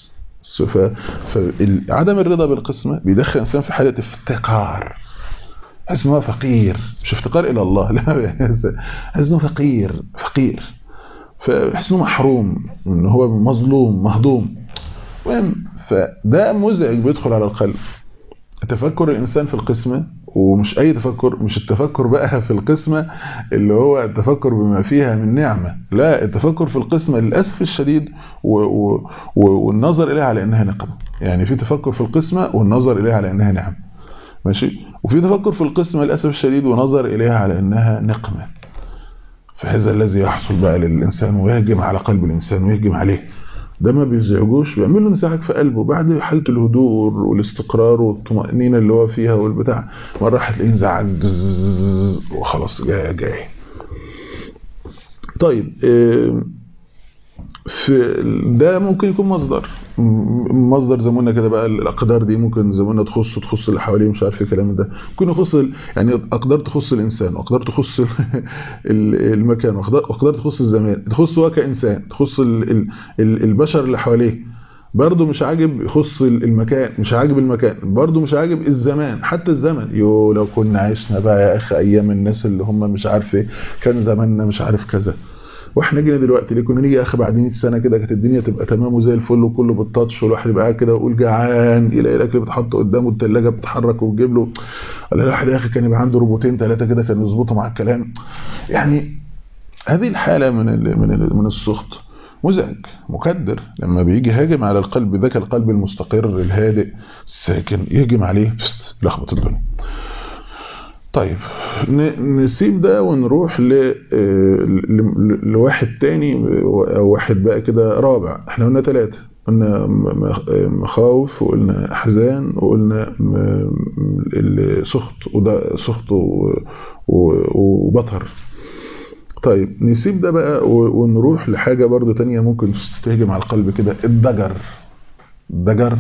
فعدم الرضا بالقسمة بيدخل الانسان في حالة افتقار حس انه فقير مش افتقار الى الله لا حس انه فقير فقير فحس انه محروم ان هو مظلوم مهضوم المهم فده مزعج بيدخل على القلب تفكر الانسان في القسمه ومش اي تفكر مش التفكر بقى في القسمة اللي هو التفكر بما فيها من نعمة لا التفكر في القسمة للأسف الشديد و و والنظر إليها على أنها نقمة يعني في تفكر في القسمة والنظر إليها على أنها نعمة ماشي وفي تفكر في القسمة للأسف الشديد ونظر إليها على أنها نقمة فهذا الذي يحصل بقى للإنسان ويهجم على قلب الإنسان ويهجم عليه ده ما بيزعجوش بيعمل له انزعاج في قلبه بعد حاله الهدوء والاستقرار والطمأنينة اللي هو فيها والبتاع مرة هتلاقيه انزعج وخلاص جاي جاي طيب في ده ممكن يكون مصدر مصدر زي ما قلنا كده بقى الاقدار دي ممكن زي ما قلنا تخص تخص اللي حواليه مش عارف الكلام ده ممكن يخص يعني اقدار تخص الانسان واقدار تخص المكان واقدار تخص الزمان تخص هو كانسان تخص البشر اللي حواليه برضه مش عاجب يخص المكان مش عاجب المكان برضه مش عاجب الزمان حتى الزمن يو لو كنا عشنا بقى يا اخي ايام الناس اللي هم مش عارف ايه كان زماننا مش عارف كذا واحنا جينا دلوقتي ليه كنا نيجي يا اخي بعد 100 سنه كده كانت الدنيا تبقى تمام وزي الفل وكله بالتاتش والواحد يبقى قاعد كده ويقول جعان يلاقي الاكل بيتحط قدامه الثلاجه بتتحرك وتجيب له ولا الواحد يا اخي كان يبقى عنده روبوتين ثلاثه كده كانوا يظبطوا مع الكلام يعني هذه الحاله من ال من ال من السخط مزعج مكدر لما بيجي هاجم على القلب ذاك القلب المستقر الهادئ الساكن يهجم عليه يلخبط الدنيا طيب نسيب ده ونروح ل... لواحد تاني او واحد بقى كده رابع احنا قلنا ثلاثة قلنا مخاوف وقلنا احزان وقلنا سخط وده سخط وبطر طيب نسيب ده بقى ونروح لحاجة برضو تانية ممكن تهجم على القلب كده الضجر الضجر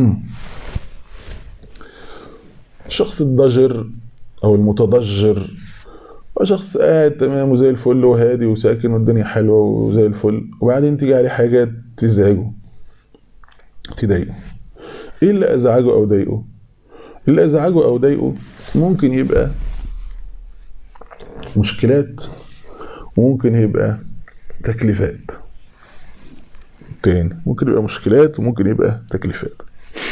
الشخص الضجر او المتضجر هو شخص قاعد تمام وزي الفل وهادي وساكن والدنيا حلوه وزي الفل وبعدين تيجي عليه حاجات تزعجه تضايقه ايه اللي ازعجه او ضايقه اللي ازعجه او ضايقه ممكن يبقى مشكلات وممكن يبقى تكليفات تاني ممكن يبقى مشكلات وممكن يبقى تكليفات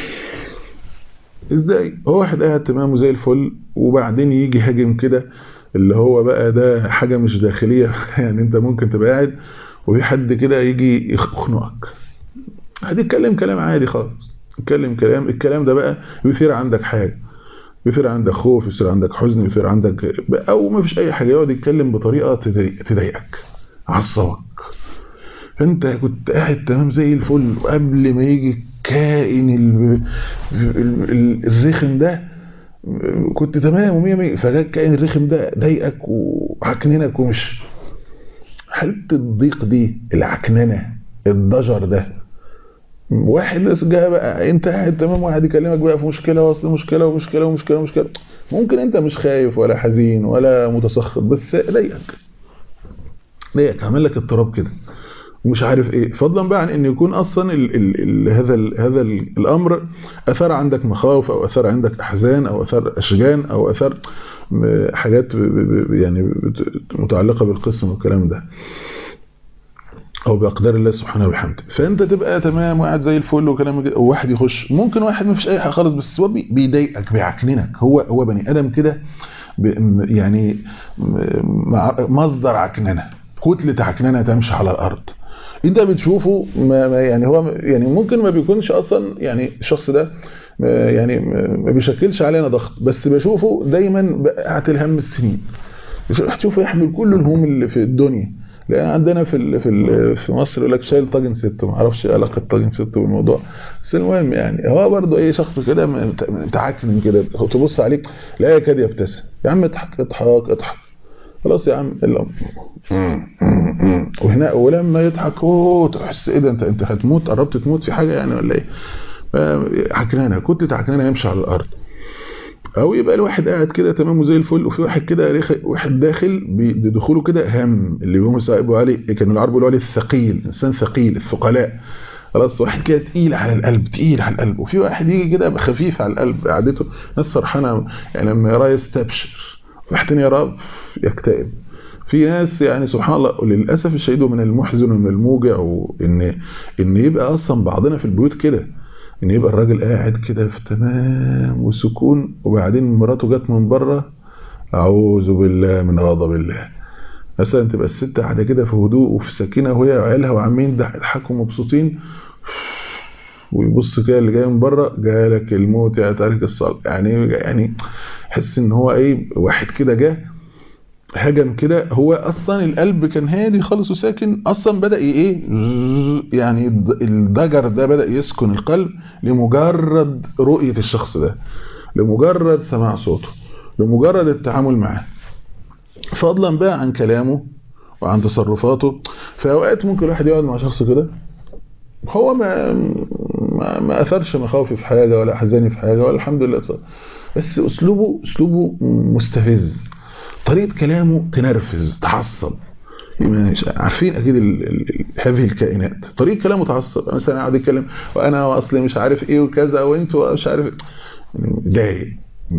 ازاي هو واحد قاعد تمام وزي الفل وبعدين يجي هاجم كده اللي هو بقى ده حاجة مش داخلية يعني انت ممكن تبقى قاعد وفي حد كده يجي يخنقك هتتكلم كلام عادي خالص اتكلم كلام الكلام ده بقى يثير عندك حاجة يثير عندك خوف يثير عندك حزن يثير عندك او ما فيش اي حاجة يقعد يتكلم بطريقة تضايقك عصبك فانت كنت قاعد تمام زي الفل وقبل ما يجي كائن ال... ال... الرخم ده كنت تمام ومية مية فجاء الكائن الرخم ده ضايقك وعكننك ومش حالة الضيق دي العكننة الضجر ده واحد بس جاء بقى انت قاعد تمام واحد يكلمك بقى في مشكله واصل مشكله ومشكله ومشكله ومشكله ممكن انت مش خايف ولا حزين ولا متسخط بس ضايقك ضايقك عمل لك اضطراب كده ومش عارف ايه فضلا بقى عن ان يكون اصلا ال ال ال هذا ال هذا ال الامر اثار عندك مخاوف او اثار عندك احزان او اثار اشجان او اثار حاجات يعني متعلقه بالقسم والكلام ده او باقدار الله سبحانه وبحمده فانت تبقى تمام وقاعد زي الفل وكلام كده وواحد يخش ممكن واحد ما فيش اي حاجه خالص بس هو بيضايقك بيعكننك هو هو بني ادم كده يعني مصدر عكننه كتله عكننه تمشي على الارض انت بتشوفه ما ما يعني هو يعني ممكن ما بيكونش اصلا يعني الشخص ده يعني ما بيشكلش علينا ضغط بس بشوفه دايما قاعد الهم السنين تشوفه يحمل كل الهموم اللي في الدنيا لان عندنا في في في مصر يقول لك شايل طاجن ست ما اعرفش ايه علاقه طاجن ست بالموضوع بس المهم يعني هو برضه ايه شخص كده متعكن كده تبص عليه لا يكاد يبتسم يا عم اضحك اضحك اضحك خلاص يا عم الامر وهنا ولما يضحك اوه تحس ايه ده انت انت هتموت قربت تموت في حاجه يعني ولا ايه عكنانه كنت عكنانه يمشي على الارض او يبقى الواحد قاعد كده تمام وزي الفل وفي واحد كده واحد داخل بدخوله كده هم اللي هم بيقولوا عليه كانوا العرب بيقولوا عليه الثقيل انسان ثقيل الثقلاء خلاص واحد كده تقيل على القلب تقيل على القلب وفي واحد يجي كده خفيف على القلب قعدته ناس فرحانه يعني لما يراه يستبشر واحد تاني يراه يكتئب في ناس يعني سبحان الله للاسف الشديد من المحزن ومن الموجع وان ان يبقى اصلا بعضنا في البيوت كده ان يبقى الراجل قاعد كده في تمام وسكون وبعدين مراته جت من بره اعوذ بالله من غضب الله مثلا تبقى الست قاعده كده في هدوء وفي سكينه وهي وعيالها وعمالين يضحكوا مبسوطين ويبص كده اللي جاي من بره جالك الموت يا تارك الصلاه يعني يعني حس ان هو ايه واحد كده جه هجم كده هو اصلا القلب كان هادي خالص وساكن اصلا بدا ايه يعني الضجر ده بدا يسكن القلب لمجرد رؤيه الشخص ده لمجرد سماع صوته لمجرد التعامل معاه فضلا بقى عن كلامه وعن تصرفاته في اوقات ممكن الواحد يقعد مع شخص كده هو ما ما, ما اثرش مخاوفي في حاجه ولا احزاني في حاجه ولا الحمد لله اتصل. بس اسلوبه اسلوبه مستفز طريقه كلامه تنرفز تعصب عارفين اكيد ال ال هذه الكائنات طريقه كلامه تعصب مثلا قاعد يتكلم وانا اصلي مش عارف ايه وكذا وانتوا مش عارف ضايق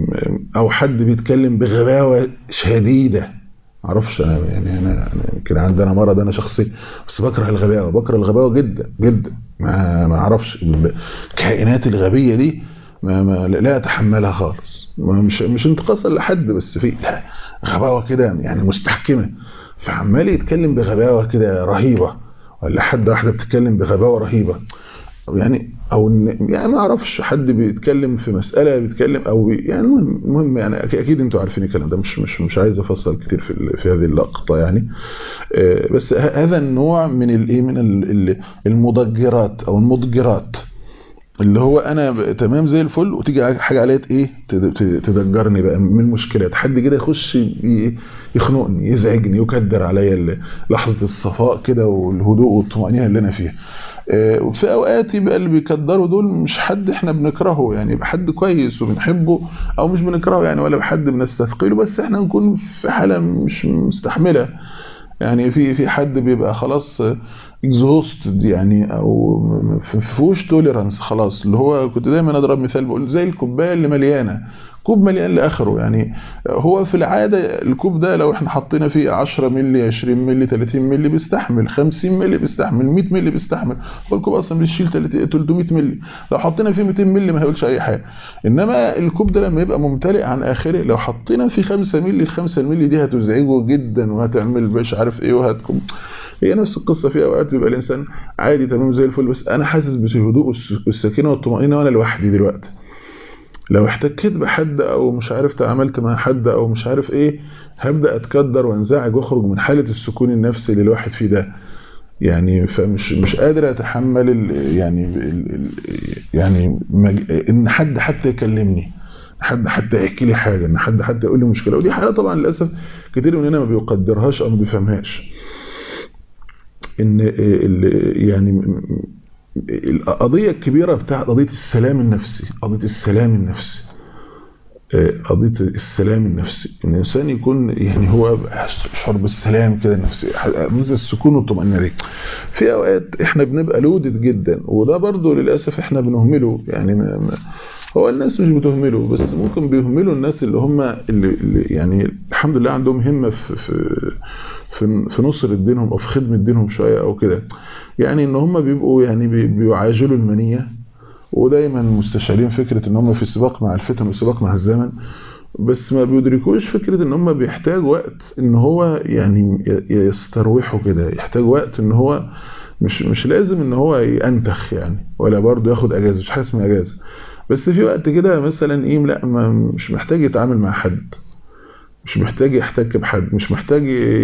او حد بيتكلم بغباوه شديده معرفش انا يعني انا يمكن عندنا مرض انا شخصي بس بكره الغباوه بكره الغباوه جدا جدا ما ما اعرفش الكائنات الغبيه دي ما, ما لا اتحملها خالص مش مش انتقاصا لحد بس في لا غباوه كده يعني مستحكمه فعمال يتكلم بغباوه كده رهيبه ولا حد واحده بتتكلم بغباوه رهيبه يعني او يعني ما اعرفش حد بيتكلم في مساله بيتكلم او يعني المهم يعني اكيد انتوا عارفين الكلام ده مش مش مش عايز افصل كتير في في هذه اللقطه يعني بس هذا النوع من الايه من المضجرات او المضجرات اللي هو انا تمام زي الفل وتيجي حاجه عليا ايه تدجرني بقى من المشكلات حد كده يخش يخنقني يزعجني يكدر عليا لحظه الصفاء كده والهدوء والطمانينه اللي انا فيها وفي اوقات يبقى اللي بيكدروا دول مش حد احنا بنكرهه يعني يبقى حد كويس وبنحبه او مش بنكرهه يعني ولا بحد بنستثقله بس احنا نكون في حاله مش مستحمله يعني في في حد بيبقى خلاص اكزوستد يعني او ما فيهوش توليرانس خلاص اللي هو كنت دايما اضرب مثال بقول زي الكوبايه اللي مليانه كوب مليان لاخره يعني هو في العاده الكوب ده لو احنا حطينا فيه 10 مللي 20 مللي 30 مللي بيستحمل 50 مللي بيستحمل 100 مللي بيستحمل هو الكوب اصلا بيشيل 300 مللي لو حطينا فيه 200 مللي ما هيقولش اي حاجه انما الكوب ده لما يبقى ممتلئ عن اخره لو حطينا فيه 5 مللي ال 5 مللي دي هتزعجه جدا وهتعمل مش عارف ايه وهتكون هي نفس القصة في أوقات بيبقى الإنسان عادي تمام زي الفل بس أنا حاسس بالهدوء والسكينة والطمأنينة وأنا لوحدي دلوقتي لو احتكيت بحد أو مش عارف تعاملت مع حد أو مش عارف إيه هبدأ أتكدر وانزعج وأخرج من حالة السكون النفسي اللي الواحد فيه ده يعني فمش مش قادر اتحمل ال يعني ال يعني ان حد حتى يكلمني حد حتى يحكي لي حاجه ان حد حتى يقول لي مشكله ودي حاله طبعا للاسف كتير مننا ما بيقدرهاش او ما بيفهمهاش ان يعني القضيه الكبيره بتاعت قضيه السلام النفسي قضيه السلام النفسي قضيه السلام النفسي ان الانسان يكون يعني هو يشعر بالسلام كده النفسي قضيه السكون والطمانينه دي في اوقات احنا بنبقى لودد جدا وده برضو للاسف احنا بنهمله يعني ما هو الناس مش بتهمله بس ممكن بيهملوا الناس اللي هم اللي, اللي يعني الحمد لله عندهم همه في في في, في نصر دينهم او في خدمه دينهم شويه او كده يعني ان هم بيبقوا يعني بيعاجلوا المنيه ودايما مستشعرين فكره ان هم في سباق مع الفتن وسباق مع الزمن بس ما بيدركوش فكره ان هم بيحتاج وقت ان هو يعني يستروحوا كده يحتاج وقت ان هو مش مش لازم ان هو ينتخ يعني ولا برضه ياخد اجازه مش حاجه اسمها اجازه بس في وقت كده مثلا ايه لا ما مش محتاج يتعامل مع حد مش محتاج يحتك بحد مش محتاج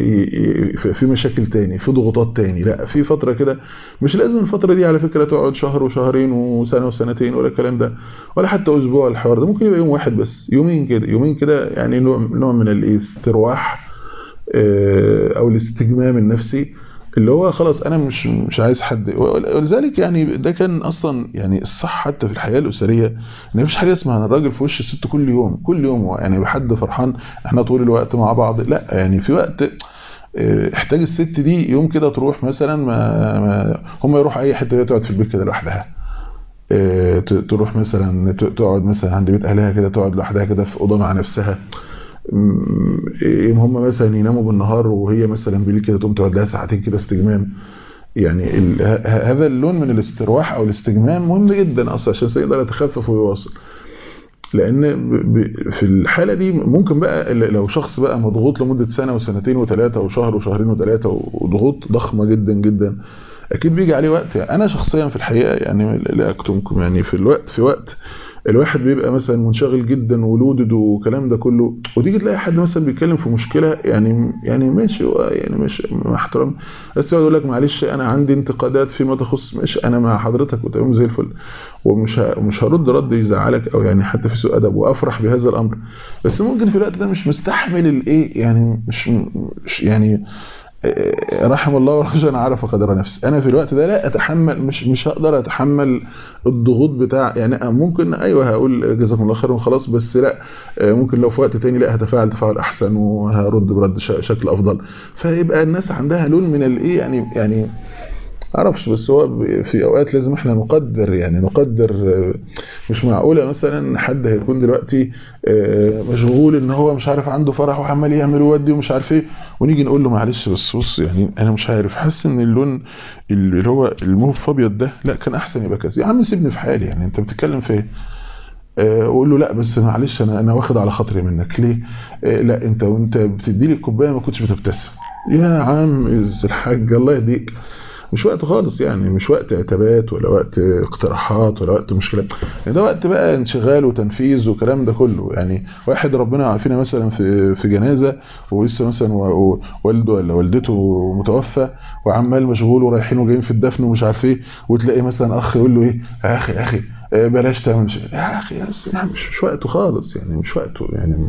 في مشاكل تاني في ضغوطات تاني لا في فترة كده مش لازم الفترة دي على فكرة تقعد شهر وشهرين وسنة وسنتين ولا الكلام ده ولا حتى اسبوع الحوار ده ممكن يبقى يوم واحد بس يومين كده يومين كده يعني نوع نوع من الاسترواح او الاستجمام النفسي اللي هو خلاص انا مش مش عايز حد ولذلك يعني ده كان اصلا يعني الصح حتى في الحياه الاسريه ان مفيش حاجه اسمها ان الراجل في وش الست كل يوم كل يوم يعني بحد فرحان احنا طول الوقت مع بعض لا يعني في وقت احتاج الست دي يوم كده تروح مثلا ما, ما هم يروحوا اي حته تقعد في البيت كده لوحدها تروح مثلا تقعد مثلا عند بيت اهلها كده تقعد لوحدها كده في اوضه مع نفسها هم مثلا يناموا بالنهار وهي مثلا بالليل كده تقوم تقعد لها ساعتين كده استجمام يعني هذا اللون من الاسترواح او الاستجمام مهم جدا اصلا عشان يقدر يتخفف ويواصل لان في الحاله دي ممكن بقى لو شخص بقى مضغوط لمده سنه وسنتين وثلاثه وشهر وشهرين وثلاثه وضغوط ضخمه جدا جدا اكيد بيجي عليه وقت يعني انا شخصيا في الحقيقه يعني لا اكتمكم يعني في الوقت في وقت الواحد بيبقى مثلا منشغل جدا ولودد والكلام ده كله وتيجي تلاقي حد مثلا بيتكلم في مشكله يعني يعني ماشي يعني مش مع احترام بس يقول لك معلش انا عندي انتقادات فيما تخص ماشي انا مع حضرتك وتمام زي الفل ومش مش هرد رد يزعلك او يعني حتى في سوء ادب وافرح بهذا الامر بس ممكن في الوقت ده مش مستحمل الايه يعني مش, مش يعني رحم الله ورجل عرف قدر نفسه انا في الوقت ده لا اتحمل مش مش هقدر اتحمل الضغوط بتاع يعني ممكن ايوه هقول جزاكم الله خير وخلاص بس لا ممكن لو في وقت تاني لا هتفاعل تفاعل احسن وهرد برد شكل افضل فيبقى الناس عندها لون من الايه يعني يعني اعرفش بس هو في اوقات لازم احنا نقدر يعني نقدر مش معقوله مثلا حد هيكون دلوقتي مشغول ان هو مش عارف عنده فرح وعمال يعمل ويودي ومش عارف ايه ونيجي نقول له معلش بس بص يعني انا مش عارف حاسس ان اللون اللي هو الموف ابيض ده لا كان احسن يبقى كذا يا عم سيبني في حالي يعني انت بتتكلم في ايه واقول له لا بس معلش انا انا واخد على خاطري منك ليه لا انت وانت بتدي لي الكوبايه ما كنتش بتبتسم يا عم الحاج الله يهديك مش وقت خالص يعني مش وقت عتابات ولا وقت اقتراحات ولا وقت مشكلات يعني ده وقت بقى انشغال وتنفيذ والكلام ده كله يعني واحد ربنا يعافينا مثلا في في جنازه ولسه مثلا والده ولا والدته متوفى وعمال مشغول ورايحين وجايين في الدفن ومش عارف ايه وتلاقي مثلا اخ يقول له ايه يا اخي يا اخي بلاش تعمل شيء يا اخي بس مش, مش وقته خالص يعني مش وقته يعني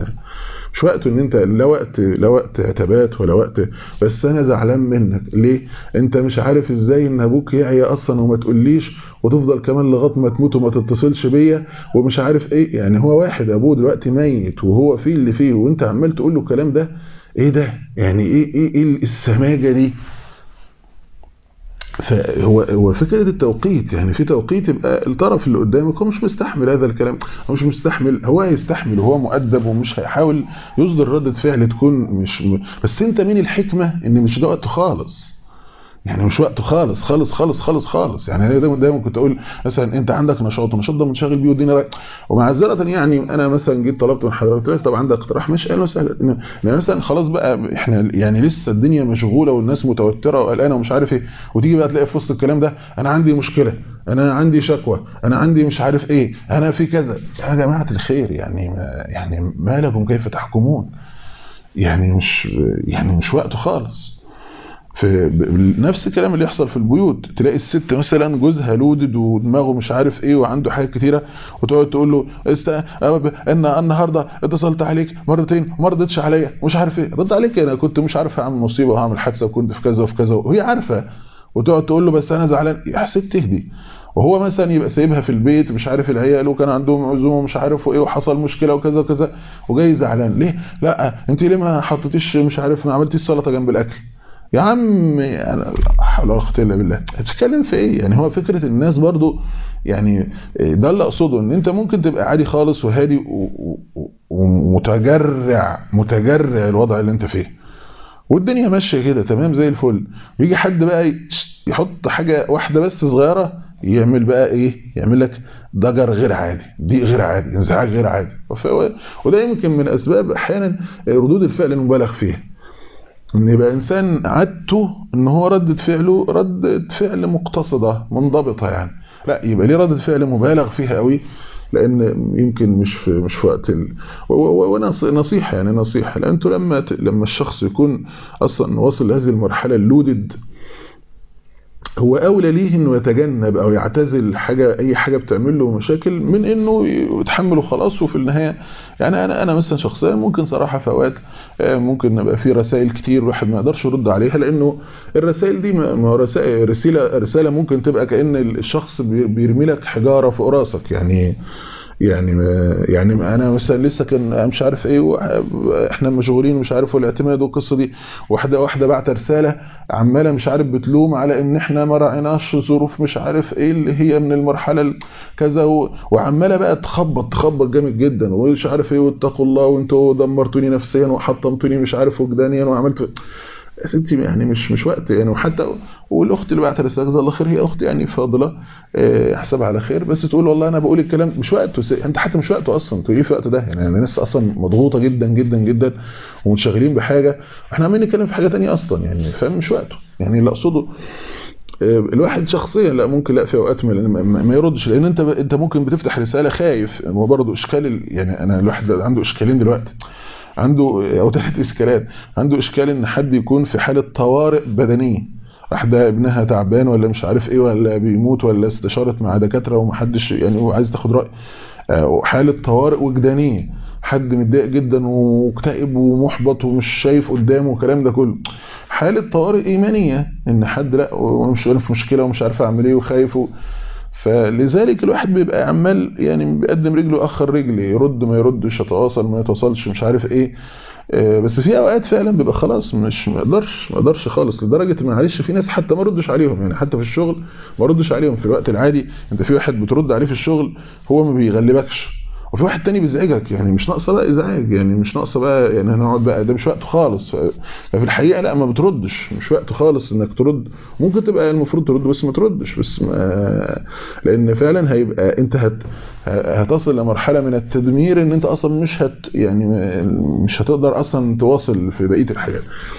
مش وقته ان انت لا وقت لا وقت عتابات ولا وقت بس انا زعلان منك ليه انت مش عارف ازاي ان ابوك يعيا اصلا وما تقوليش وتفضل كمان لغايه ما تموت وما تتصلش بيا ومش عارف ايه يعني هو واحد ابوه دلوقتي ميت وهو فيه اللي فيه وانت عمال تقول له الكلام ده ايه ده يعني ايه ايه, إيه السماجه دي فهو هو فكره التوقيت يعني في توقيت يبقى الطرف اللي قدامك هو مش مستحمل هذا الكلام هو مش مستحمل هو هيستحمل وهو مؤدب ومش هيحاول يصدر ردة فعل تكون مش بس انت مين الحكمه ان مش ده وقته خالص يعني مش وقته خالص خالص خالص خالص خالص يعني انا دايما دايما كنت اقول مثلا انت عندك نشاط النشاط ده منشغل بيه والدنيا رايقه ومعذره يعني انا مثلا جيت طلبت من حضرتك طب عندك اقتراح ماشي اهلا وسهلا يعني مثلا خلاص بقى احنا يعني لسه الدنيا مشغوله والناس متوتره وقلقانه ومش عارف ايه وتيجي بقى تلاقي في وسط الكلام ده انا عندي مشكله انا عندي شكوى انا عندي مش عارف ايه انا في كذا يا جماعه الخير يعني ما يعني ما لكم كيف تحكمون يعني مش يعني مش وقته خالص في نفس الكلام اللي يحصل في البيوت تلاقي الست مثلا جوزها لودد ودماغه مش عارف ايه وعنده حاجات كتيره وتقعد تقول له است ان النهارده اتصلت عليك مرتين وما ردتش عليا مش عارف ايه رد عليك انا كنت مش عارف اعمل مصيبه وهعمل حادثه وكنت في كذا وفي كذا وهي عارفه وتقعد تقول له بس انا زعلان يا ست تهدي وهو مثلا يبقى سايبها في البيت مش عارف العيال وكان عندهم عزومه مش عارف ايه وحصل مشكله وكذا وكذا وجاي زعلان ليه لا انت ليه ما حطيتيش مش عارف ما عملتيش سلطه جنب الاكل يا عم انا لا حول ولا قوه الا بالله بتتكلم في ايه يعني هو فكره الناس برضو يعني ده اللي اقصده ان انت ممكن تبقى عادي خالص وهادي ومتجرع متجرع الوضع اللي انت فيه والدنيا ماشيه كده تمام زي الفل ويجي حد بقى يحط حاجه واحده بس صغيره يعمل بقى ايه يعمل لك ضجر غير عادي ضيق غير عادي انزعاج غير عادي وده يمكن من اسباب احيانا ردود الفعل المبالغ فيها ان يبقى انسان عادته ان هو ردة فعله ردة فعل مقتصدة منضبطة يعني لا يبقى ليه ردة فعل مبالغ فيها قوي لان يمكن مش في مش في وقت ال... ونصيحه يعني نصيحه لان انتوا لما ت... لما الشخص يكون اصلا واصل لهذه المرحله اللودد هو اولى ليه انه يتجنب او يعتزل حاجه اي حاجه بتعمل له مشاكل من انه يتحمله خلاص وفي النهايه يعني انا انا مثلا شخصيا ممكن صراحه في اوقات ممكن يبقى في رسائل كتير الواحد ما يقدرش يرد عليها لانه الرسائل دي ما هو رسائل رساله رساله ممكن تبقى كان الشخص بيرمي لك حجاره فوق راسك يعني يعني يعني انا مثلا لسه كان مش عارف ايه احنا مشغولين مش عارف والاعتماد والقصه دي واحده واحده بعت رساله عماله مش عارف بتلوم على ان احنا ما راعيناش ظروف مش عارف ايه اللي هي من المرحله كذا وعماله بقى تخبط تخبط جامد جدا ومش عارف ايه واتقوا الله وانتوا دمرتوني نفسيا وحطمتوني مش عارف وجدانيا وعملت يا ستي يعني مش مش وقت يعني وحتى والاخت اللي بعت رساله جزاها الله خير هي اخت يعني فاضله احسبها على خير بس تقول والله انا بقول الكلام مش وقته انت حتى مش وقته اصلا تقول ايه في الوقت ده يعني الناس اصلا مضغوطه جدا جدا جدا ومنشغلين بحاجه احنا عمالين نتكلم في حاجه ثانيه اصلا يعني فاهم مش وقته يعني اللي اقصده الواحد شخصيا لا ممكن لا في اوقات ما يردش لان انت انت ممكن بتفتح رساله خايف هو برضه اشكال يعني انا الواحد عنده اشكالين دلوقتي عنده او ثلاث اشكالات عنده اشكال ان حد يكون في حاله طوارئ بدنيه واحده ابنها تعبان ولا مش عارف ايه ولا بيموت ولا استشارت مع دكاتره ومحدش يعني هو عايز تاخد راي وحاله طوارئ وجدانيه حد متضايق جدا ومكتئب ومحبط ومش شايف قدامه والكلام ده كله حاله طوارئ ايمانيه ان حد لا ومش في مشكله ومش عارف اعمل ايه وخايف و... فلذلك الواحد بيبقى عمال يعني بيقدم رجله اخر رجل يرد ما يردش يتواصل ما يتواصلش مش عارف ايه بس في اوقات فعلا بيبقى خلاص مش ما اقدرش ما اقدرش خالص لدرجه معلش في ناس حتى ما ردش عليهم يعني حتى في الشغل ما ردش عليهم في الوقت العادي انت في واحد بترد عليه في الشغل هو ما بيغلبكش وفي واحد تاني بيزعجك يعني مش ناقصه بقى ازعاج يعني مش ناقصه بقى يعني هنقعد بقى ده مش وقته خالص ففي الحقيقه لا ما بتردش مش وقته خالص انك ترد ممكن تبقى المفروض ترد بس ما تردش بس ما لان فعلا هيبقى انت هت هتصل لمرحله من التدمير ان انت اصلا مش هت يعني مش هتقدر اصلا تواصل في بقيه الحياه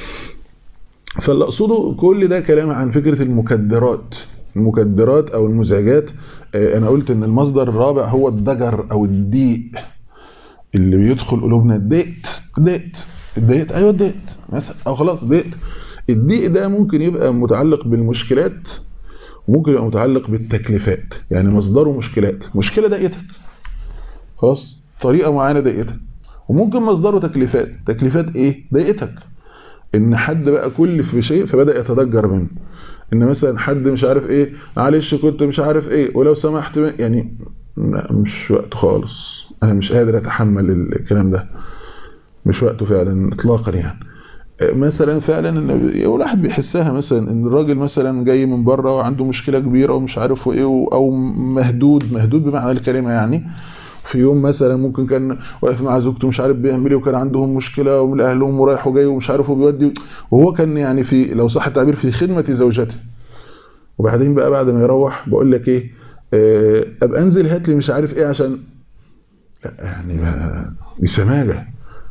فاللي اقصده كل ده كلام عن فكره المكدرات المكدرات او المزعجات انا قلت ان المصدر الرابع هو الضجر او الضيق اللي بيدخل قلوبنا اتضايقت اتضايقت اتضايقت ايوه اتضايقت مثلا او خلاص اتضايقت الضيق ده ممكن يبقى متعلق بالمشكلات وممكن يبقى متعلق بالتكليفات يعني مصدره مشكلات مشكله ضايقتك خلاص طريقه معينه ضايقتك وممكن مصدره تكليفات تكليفات ايه ضايقتك ان حد بقى كلف بشيء فبدا يتضجر منه ان مثلا حد مش عارف ايه معلش كنت مش عارف ايه ولو سمحت يعني لا مش وقته خالص انا مش قادر اتحمل الكلام ده مش وقته فعلا اطلاقا يعني مثلا فعلا ان الواحد بيحسها مثلا ان الراجل مثلا جاي من بره وعنده مشكله كبيره ومش عارف ايه او مهدود مهدود بمعنى الكلمه يعني في يوم مثلا ممكن كان واقف مع زوجته مش عارف بيعمل ايه وكان عندهم مشكله ومن اهلهم ورايح وجاي ومش عارف وبيودي وهو كان يعني في لو صح التعبير في خدمه زوجته وبعدين بقى بعد ما يروح بقول لك ايه ابقى انزل هات لي مش عارف ايه عشان يعني دي سماجه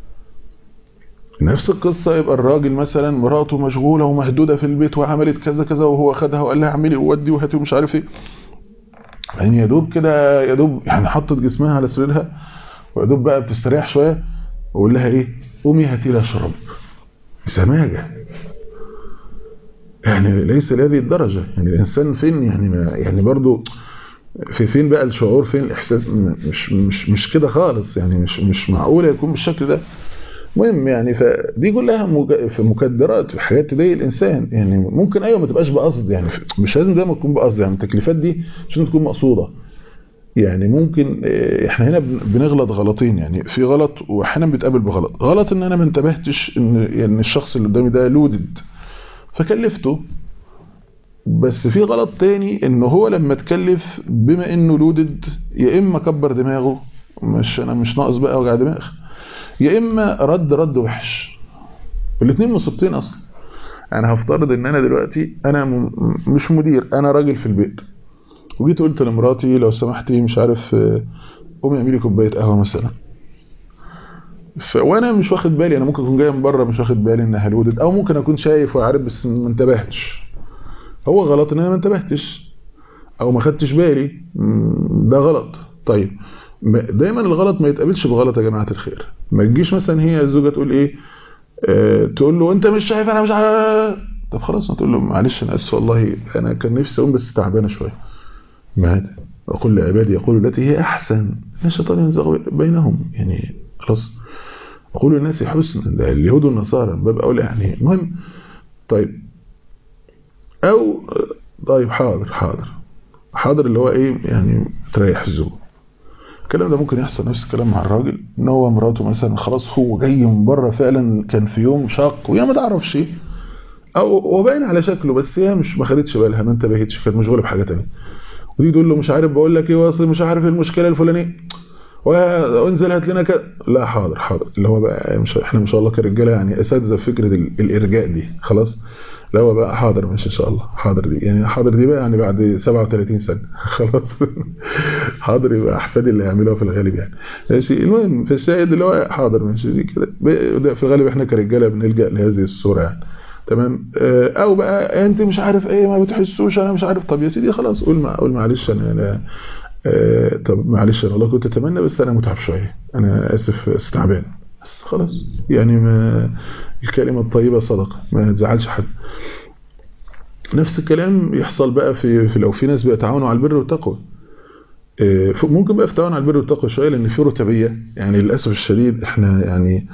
نفس القصة يبقى الراجل مثلا مراته مشغولة ومهدودة في البيت وعملت كذا كذا وهو خدها وقال لها اعملي وودي وهاتي ومش عارف ايه يعني يا دوب كده يا دوب يعني حطت جسمها على سريرها ويا دوب بقى بتستريح شوية ويقول لها ايه قومي هاتي لها شراب سماجة يعني ليس لهذه الدرجة يعني الإنسان فين يعني ما يعني برضو في فين بقى الشعور فين الإحساس مش مش مش كده خالص يعني مش مش معقولة يكون بالشكل ده مهم يعني فدي كلها في مكدرات في حاجات تضايق الانسان يعني ممكن ايوه ما تبقاش بقصد يعني مش لازم دايما تكون بقصد يعني التكليفات دي مش لازم تكون مقصوده يعني ممكن احنا هنا بنغلط غلطين يعني في غلط واحيانا بيتقابل بغلط غلط ان انا ما انتبهتش ان يعني الشخص اللي قدامي ده لودد فكلفته بس في غلط تاني ان هو لما اتكلف بما انه لودد يا اما كبر دماغه مش انا مش ناقص بقى وجع دماغ يا اما رد رد وحش الاثنين مصيبتين اصلا انا هفترض ان انا دلوقتي انا م... مش مدير انا راجل في البيت وجيت قلت لمراتي لو سمحتي مش عارف قومي اعملي كوبايه قهوه مثلا ف... وانا مش واخد بالي انا ممكن اكون جاي من بره مش واخد بالي انها لودت او ممكن اكون شايف وعارف بس ما انتبهتش هو غلط ان انا ما انتبهتش او ما خدتش بالي ده غلط طيب دايما الغلط ما يتقابلش بغلط يا جماعه الخير ما تجيش مثلا هي الزوجه تقول ايه اه تقول له انت مش شايف انا مش عارف طب خلاص ما تقول له معلش انا اسف والله انا كان نفسي اقوم بس تعبانه شويه ما اقول لعبادي يقولوا التي هي احسن الشيطان ينزغ بينهم يعني خلاص اقول للناس حسنا ده اليهود والنصارى باب اولى يعني المهم طيب او طيب حاضر حاضر حاضر اللي هو ايه يعني تريح الزوج الكلام ده ممكن يحصل نفس الكلام مع الراجل ان هو مراته مثلا خلاص هو جاي من بره فعلا كان في يوم شاق وهي ما تعرفش او هو باين على شكله بس هي مش ما خدتش بالها ما انتبهتش كانت مشغوله بحاجه ثانيه ودي تقول له مش عارف بقول لك ايه واصل مش عارف المشكله الفلانيه وانزل هات لنا كذا لا حاضر حاضر اللي هو بقى مش احنا ما شاء الله كرجاله يعني اساتذه في فكره الارجاء دي خلاص لا هو بقى حاضر ماشي ان شاء الله حاضر دي يعني حاضر دي بقى يعني بعد 37 سنه خلاص حاضر يبقى احفادي اللي هيعملوها في الغالب يعني ماشي المهم في الشاهد اللي هو حاضر ماشي دي كده في الغالب احنا كرجاله بنلجا لهذه الصوره يعني تمام او بقى انت مش عارف ايه ما بتحسوش انا مش عارف طب يا سيدي خلاص قول قول معلش انا انا آه طب معلش انا والله كنت اتمنى بس انا متعب شويه انا اسف بس تعبان بس خلاص يعني ما الكلمه الطيبه صدقه ما تزعلش حد نفس الكلام يحصل بقى في, في لو في ناس بيتعاونوا على البر والتقوى آه ممكن بقى في تعاون على البر والتقوى شويه لان في رتبيه يعني للاسف الشديد احنا يعني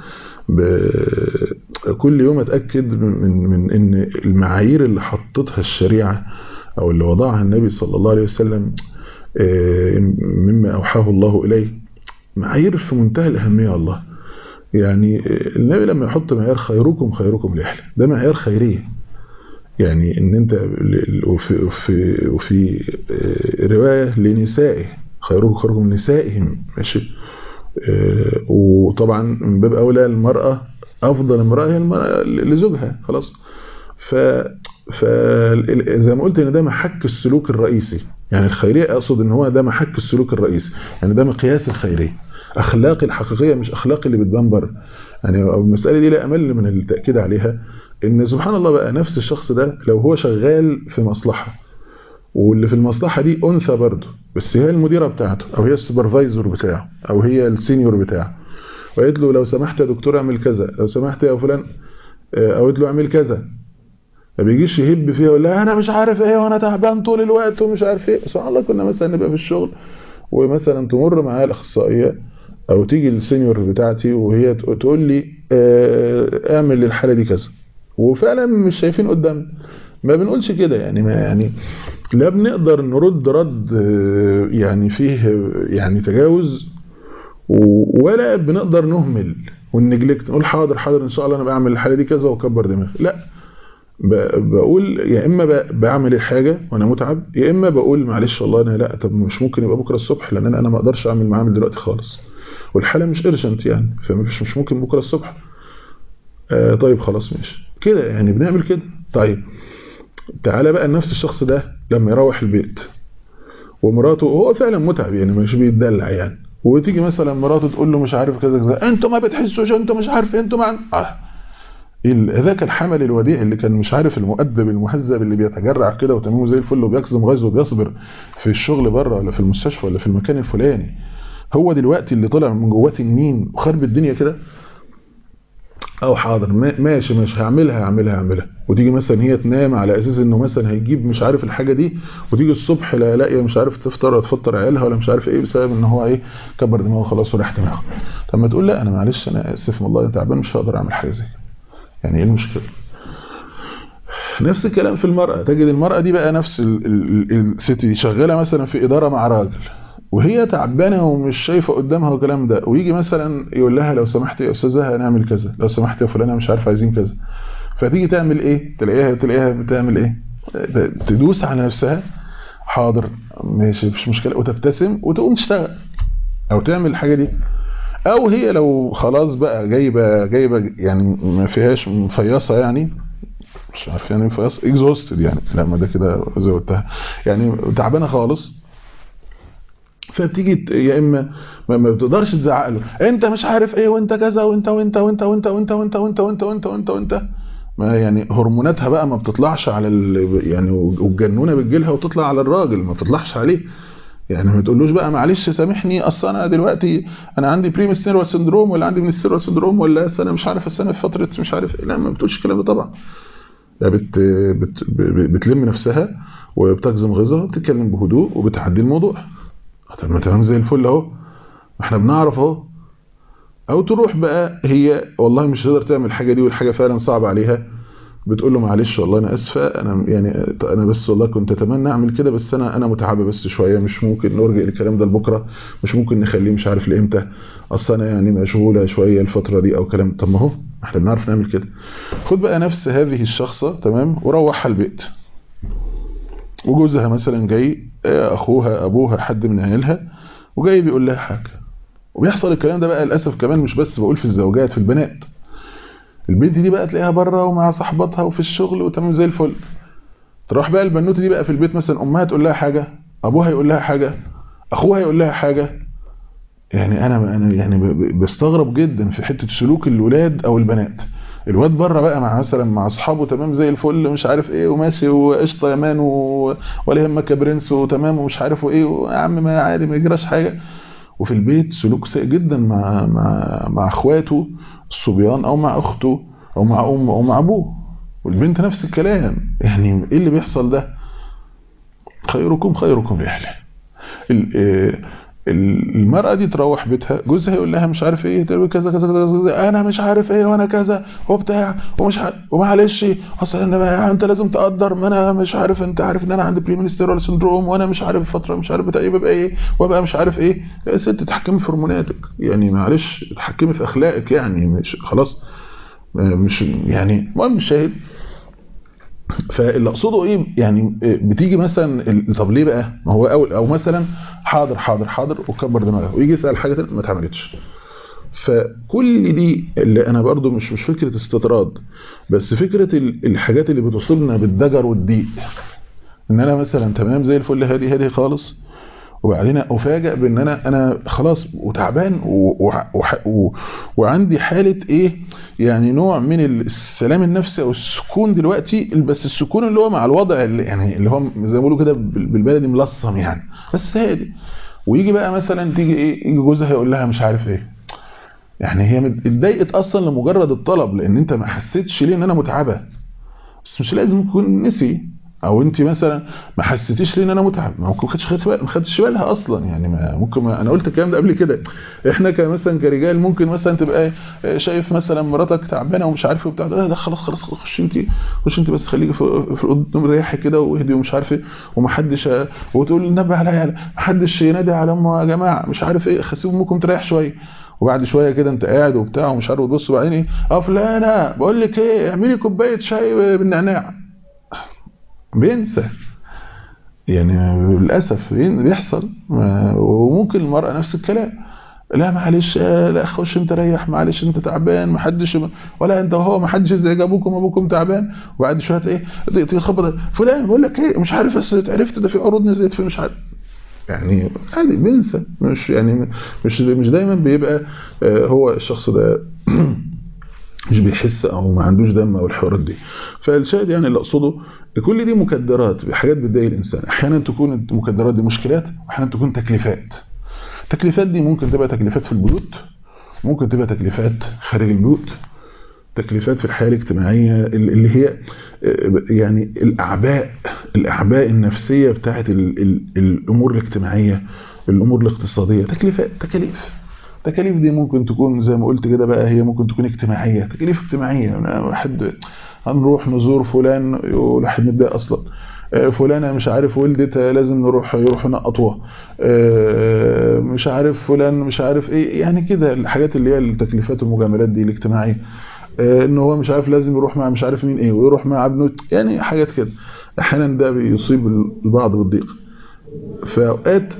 كل يوم اتاكد من من ان المعايير اللي حطتها الشريعه او اللي وضعها النبي صلى الله عليه وسلم مما اوحاه الله اليه معايير في منتهى الاهميه والله يعني النبي لما يحط معيار خيركم خيركم لاهله ده معيار خيريه يعني ان انت وفي وفي وفي روايه لنسائه خيركم خيركم لنسائهم ماشي وطبعا من باب اولى المراه افضل امراه هي المراه لزوجها خلاص ف فزي ما قلت ان ده محك السلوك الرئيسي يعني الخيريه اقصد ان هو ده محك السلوك الرئيسي يعني ده مقياس الخيريه اخلاق الحقيقيه مش اخلاق اللي بتبان بره يعني المساله دي لا امل من التاكيد عليها ان سبحان الله بقى نفس الشخص ده لو هو شغال في مصلحه واللي في المصلحه دي انثى برضه بس هي المديره بتاعته او هي السوبرفايزر بتاعه او هي السينيور بتاعه وقالت له لو سمحت يا دكتور اعمل كذا لو سمحت يا فلان او قلت له اعمل كذا ما بيجيش يهب فيها يقول لها انا مش عارف ايه وانا تعبان طول الوقت ومش عارف ايه سبحان الله كنا مثلا نبقى في الشغل ومثلا تمر معايا الاخصائيه او تيجي السينيور بتاعتي وهي تقول لي اه اعمل للحاله دي كذا وفعلا مش شايفين قدامنا ما بنقولش كده يعني ما يعني لا بنقدر نرد رد يعني فيه يعني تجاوز ولا بنقدر نهمل والنجلكت نقول حاضر حاضر ان شاء الله انا بعمل الحاجه دي كذا واكبر دماغي لا بقول يا اما بعمل الحاجه وانا متعب يا اما بقول معلش والله انا لا طب مش ممكن يبقى بكره الصبح لان انا ما اقدرش اعمل معامل دلوقتي خالص والحاله مش ارجنت يعني فمش مش ممكن بكره الصبح آه طيب خلاص ماشي كده يعني بنعمل كده طيب تعالى بقى نفس الشخص ده لما يروح البيت ومراته هو فعلا متعب يعني مش بيتدلع يعني وتيجي مثلا مراته تقول له مش عارف كذا كذا انتوا ما بتحسوش انتوا مش عارف انتوا ما آه. ذاك الحمل الوديع اللي كان مش عارف المؤدب المهذب اللي بيتجرع كده وتمامه زي الفل وبيكظم غيظه وبيصبر في الشغل بره ولا في المستشفى ولا في المكان الفلاني هو دلوقتي اللي طلع من جواه تنين وخرب الدنيا كده او حاضر ماشي ماشي هعملها هعملها هعملها وتيجي مثلا هي تنام على اساس انه مثلا هيجيب مش عارف الحاجه دي وتيجي الصبح لا لاقيه مش عارف تفطر ولا تفطر عيالها ولا مش عارف ايه بسبب ان هو ايه كبر دماغه خلاص وراح دماغه طب ما تقول لا انا معلش انا اسف والله انا تعبان مش هقدر اعمل حاجه زي كده يعني ايه المشكله نفس الكلام في المرأة تجد المرأة دي بقى نفس الست دي شغالة مثلا في إدارة مع راجل وهي تعبانه ومش شايفه قدامها الكلام ده ويجي مثلا يقول لها لو سمحت يا استاذه هنعمل كذا لو سمحت يا فلانه مش عارف عايزين كذا فتيجي تعمل ايه تلاقيها تلاقيها بتعمل ايه تدوس على نفسها حاضر ماشي مش مشكله وتبتسم وتقوم تشتغل او تعمل الحاجه دي او هي لو خلاص بقى جايبه جايبه يعني ما فيهاش مفيصه يعني مش عارف يعني مفيصه اكزوستد يعني لا ما ده كده زودتها يعني تعبانه خالص فبتيجي يا اما ما بتقدرش تزعق له انت مش عارف ايه وانت كذا وانت وانت وانت وانت وانت وانت وانت وانت وانت وانت وانت ما يعني هرموناتها بقى ما بتطلعش على يعني والجنونه بتجيلها وتطلع على الراجل ما بتطلعش عليه يعني ما تقولوش بقى معلش سامحني اصل انا دلوقتي انا عندي بريمستيرول سندروم ولا عندي منستيرول سندروم ولا انا مش عارف اصل انا في فتره مش عارف لا ما بتقولش الكلام ده طبعا يعني بت بت بتلم نفسها وبتجزم غيظها وبتتكلم بهدوء وبتعدي الموضوع طب ما تمام زي الفل اهو احنا بنعرف اهو او تروح بقى هي والله مش هتقدر تعمل الحاجه دي والحاجه فعلا صعبه عليها بتقول له معلش والله انا اسفه انا يعني انا بس والله كنت اتمنى اعمل كده بس انا انا متعبه بس شويه مش ممكن نرجع الكلام ده لبكره مش ممكن نخليه مش عارف لامتى اصل انا يعني مشغوله شويه الفتره دي او كلام طب ما هو احنا بنعرف نعمل كده خد بقى نفس هذه الشخصه تمام وروحها البيت وجوزها مثلا جاي اخوها ابوها حد من عيالها وجاي بيقول لها حاجه وبيحصل الكلام ده بقى للاسف كمان مش بس بقول في الزوجات في البنات البنت دي بقى تلاقيها بره ومع صاحباتها وفي الشغل وتمام زي الفل تروح بقى البنوته دي بقى في البيت مثلا امها تقول لها حاجه ابوها يقول لها حاجه اخوها يقول لها حاجه يعني انا انا يعني بستغرب جدا في حته سلوك الولاد او البنات الواد بره بقى مع مثلا مع اصحابه تمام زي الفل مش عارف ايه وماشي وقشطه يا مان و... ولا يهمك يا برنس وتمام ومش عارف ايه يا عم ما عادي ما يجراش حاجه وفي البيت سلوك سيء جدا مع مع مع اخواته الصبيان او مع اخته او مع امه او مع ابوه والبنت نفس الكلام يعني ايه اللي بيحصل ده خيركم خيركم لاهله المرأة دي تروح بيتها جوزها يقول لها مش عارف ايه كذا كذا كذا كذا انا مش عارف ايه وانا كذا وبتاع ومش عارف ومعلش اصل انا بقى انت لازم تقدر ما انا مش عارف انت عارف ان انا عندي بريمينستيرول سندروم وانا مش عارف الفتره مش عارف بتاعي ببقى ايه وابقى مش عارف ايه يا ست تحكمي في هرموناتك يعني معلش تحكمي في اخلاقك يعني مش خلاص مش يعني المهم الشاهد فاللي اقصده ايه يعني بتيجي مثلا طب ليه بقى ما هو او او مثلا حاضر حاضر حاضر وكبر دماغه ويجي يسال حاجه ثانيه ما اتعملتش فكل دي اللي انا برضو مش مش فكره استطراد بس فكره الحاجات اللي بتوصلنا بالدجر والضيق ان انا مثلا تمام زي الفل هادي هادي خالص وبعدين افاجئ بان انا انا خلاص وتعبان و و و وعندي حاله ايه يعني نوع من السلام النفسي او السكون دلوقتي بس السكون اللي هو مع الوضع اللي يعني اللي هو زي ما بيقولوا كده بالبلدي ملصم يعني بس هادي ويجي بقى مثلا تيجي ايه يجي جوزها يقول لها مش عارف ايه يعني هي اتضايقت اصلا لمجرد الطلب لان انت ما حسيتش ليه ان انا متعبه بس مش لازم يكون نسي او انت مثلا ما حسيتيش ليه ان انا متعب ما ممكن ما خدتش ما خدتش بالها اصلا يعني ما ممكن ما انا قلت الكلام ده قبل كده احنا كمثلا كرجال ممكن مثلا تبقى شايف مثلا مراتك تعبانه ومش عارف وبتاع ده, ده خلاص خلاص خش انت خش انت بس خليكي في, في الاوضه ريحي كده واهدي ومش عارف ايه ومحدش وتقول نبه عليا محدش ينادي على امه يا جماعه مش عارف ايه خسيب امكم تريح شويه وبعد شويه كده انت قاعد وبتاع ومش عارف تبص وبعدين ايه اه فلانه بقول لك ايه اعملي كوبايه شاي بالنعناع بينسى يعني للاسف بيحصل وممكن المراه نفس الكلام لا معلش لا خش انت ريح معلش انت تعبان ما حدش ولا انت وهو ما حدش زي ابوكم ابوكم تعبان وبعد شويه ايه تخبط فلان بقول لك ايه مش عارف بس عرفت ده في عروض نزلت في مش عارف يعني عادي بينسى مش يعني مش مش دايما بيبقى هو الشخص ده مش بيحس او ما عندوش دم او الحوارات دي فالشاهد يعني اللي اقصده كل دي مكدرات حاجات بتضايق الانسان احيانا تكون المكدرات دي مشكلات واحيانا تكون تكليفات التكليفات دي ممكن تبقى تكليفات في البيوت ممكن تبقى تكليفات خارج البيوت تكليفات في الحياه الاجتماعيه اللي هي يعني الاعباء الاعباء النفسيه بتاعه الامور الاجتماعيه الامور الاقتصاديه تكليفات تكاليف التكاليف دي ممكن تكون زي ما قلت كده بقى هي ممكن تكون اجتماعيه تكاليف اجتماعيه واحد هنروح نزور فلان والواحد متضايق اصلا فلانه مش عارف ولدت لازم نروح يروح نقطوها مش عارف فلان مش عارف ايه يعني كده الحاجات اللي هي التكليفات والمجاملات دي الاجتماعيه ان هو مش عارف لازم يروح مع مش عارف مين ايه ويروح مع ابنه يعني حاجات كده احيانا ده بيصيب البعض بالضيق في اوقات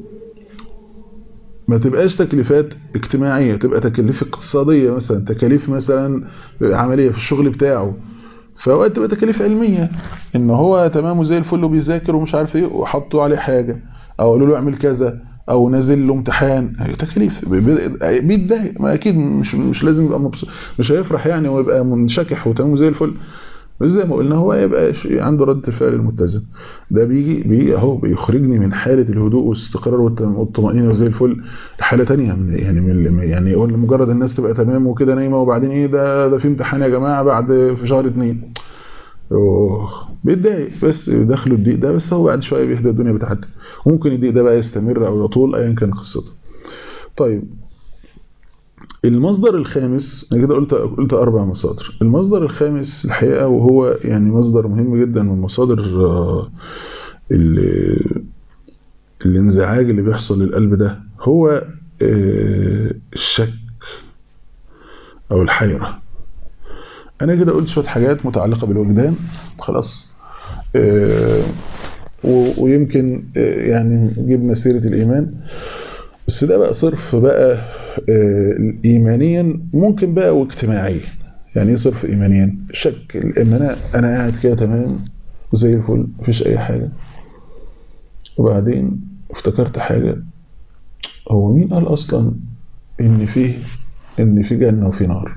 ما تبقاش تكليفات اجتماعيه تبقى تكاليف اقتصاديه مثلا تكاليف مثلا عمليه في الشغل بتاعه فاوقات تبقى تكاليف علميه ان هو تمام زي الفل وبيذاكر ومش عارف ايه وحطوا عليه حاجه او قالوا له اعمل كذا او نازل له امتحان هي تكاليف بيتضايق ما اكيد مش مش لازم يبقى مبسوط مش هيفرح يعني ويبقى منشكح وتمام زي الفل بس زي ما قلنا هو يبقى عنده رد الفعل المتزن ده بيجي بيجي اهو بيخرجني من حاله الهدوء والاستقرار والطمانينه زي الفل لحاله ثانيه من يعني من يعني يقول مجرد الناس تبقى تمام وكده نايمه وبعدين ايه ده ده في امتحان يا جماعه بعد في شهر اثنين اوه بيتضايق بس دخله الضيق ده بس هو بعد شويه بيهدى الدنيا بتعدي وممكن الضيق ده بقى يستمر او يطول ايا كان قصته طيب المصدر الخامس انا كده قلت قلت اربع مصادر المصدر الخامس الحقيقه وهو يعني مصدر مهم جدا من مصادر الانزعاج اللي بيحصل للقلب ده هو الشك او الحيره انا كده قلت شويه حاجات متعلقه بالوجدان خلاص ويمكن يعني جبنا سيره الايمان بس ده بقى صرف بقى ايمانيا ممكن بقى واجتماعيا يعني ايه صرف ايمانيا شك ان انا انا قاعد كده تمام وزي الفل مفيش اي حاجه وبعدين افتكرت حاجه هو مين قال اصلا ان فيه ان في جنه وفي نار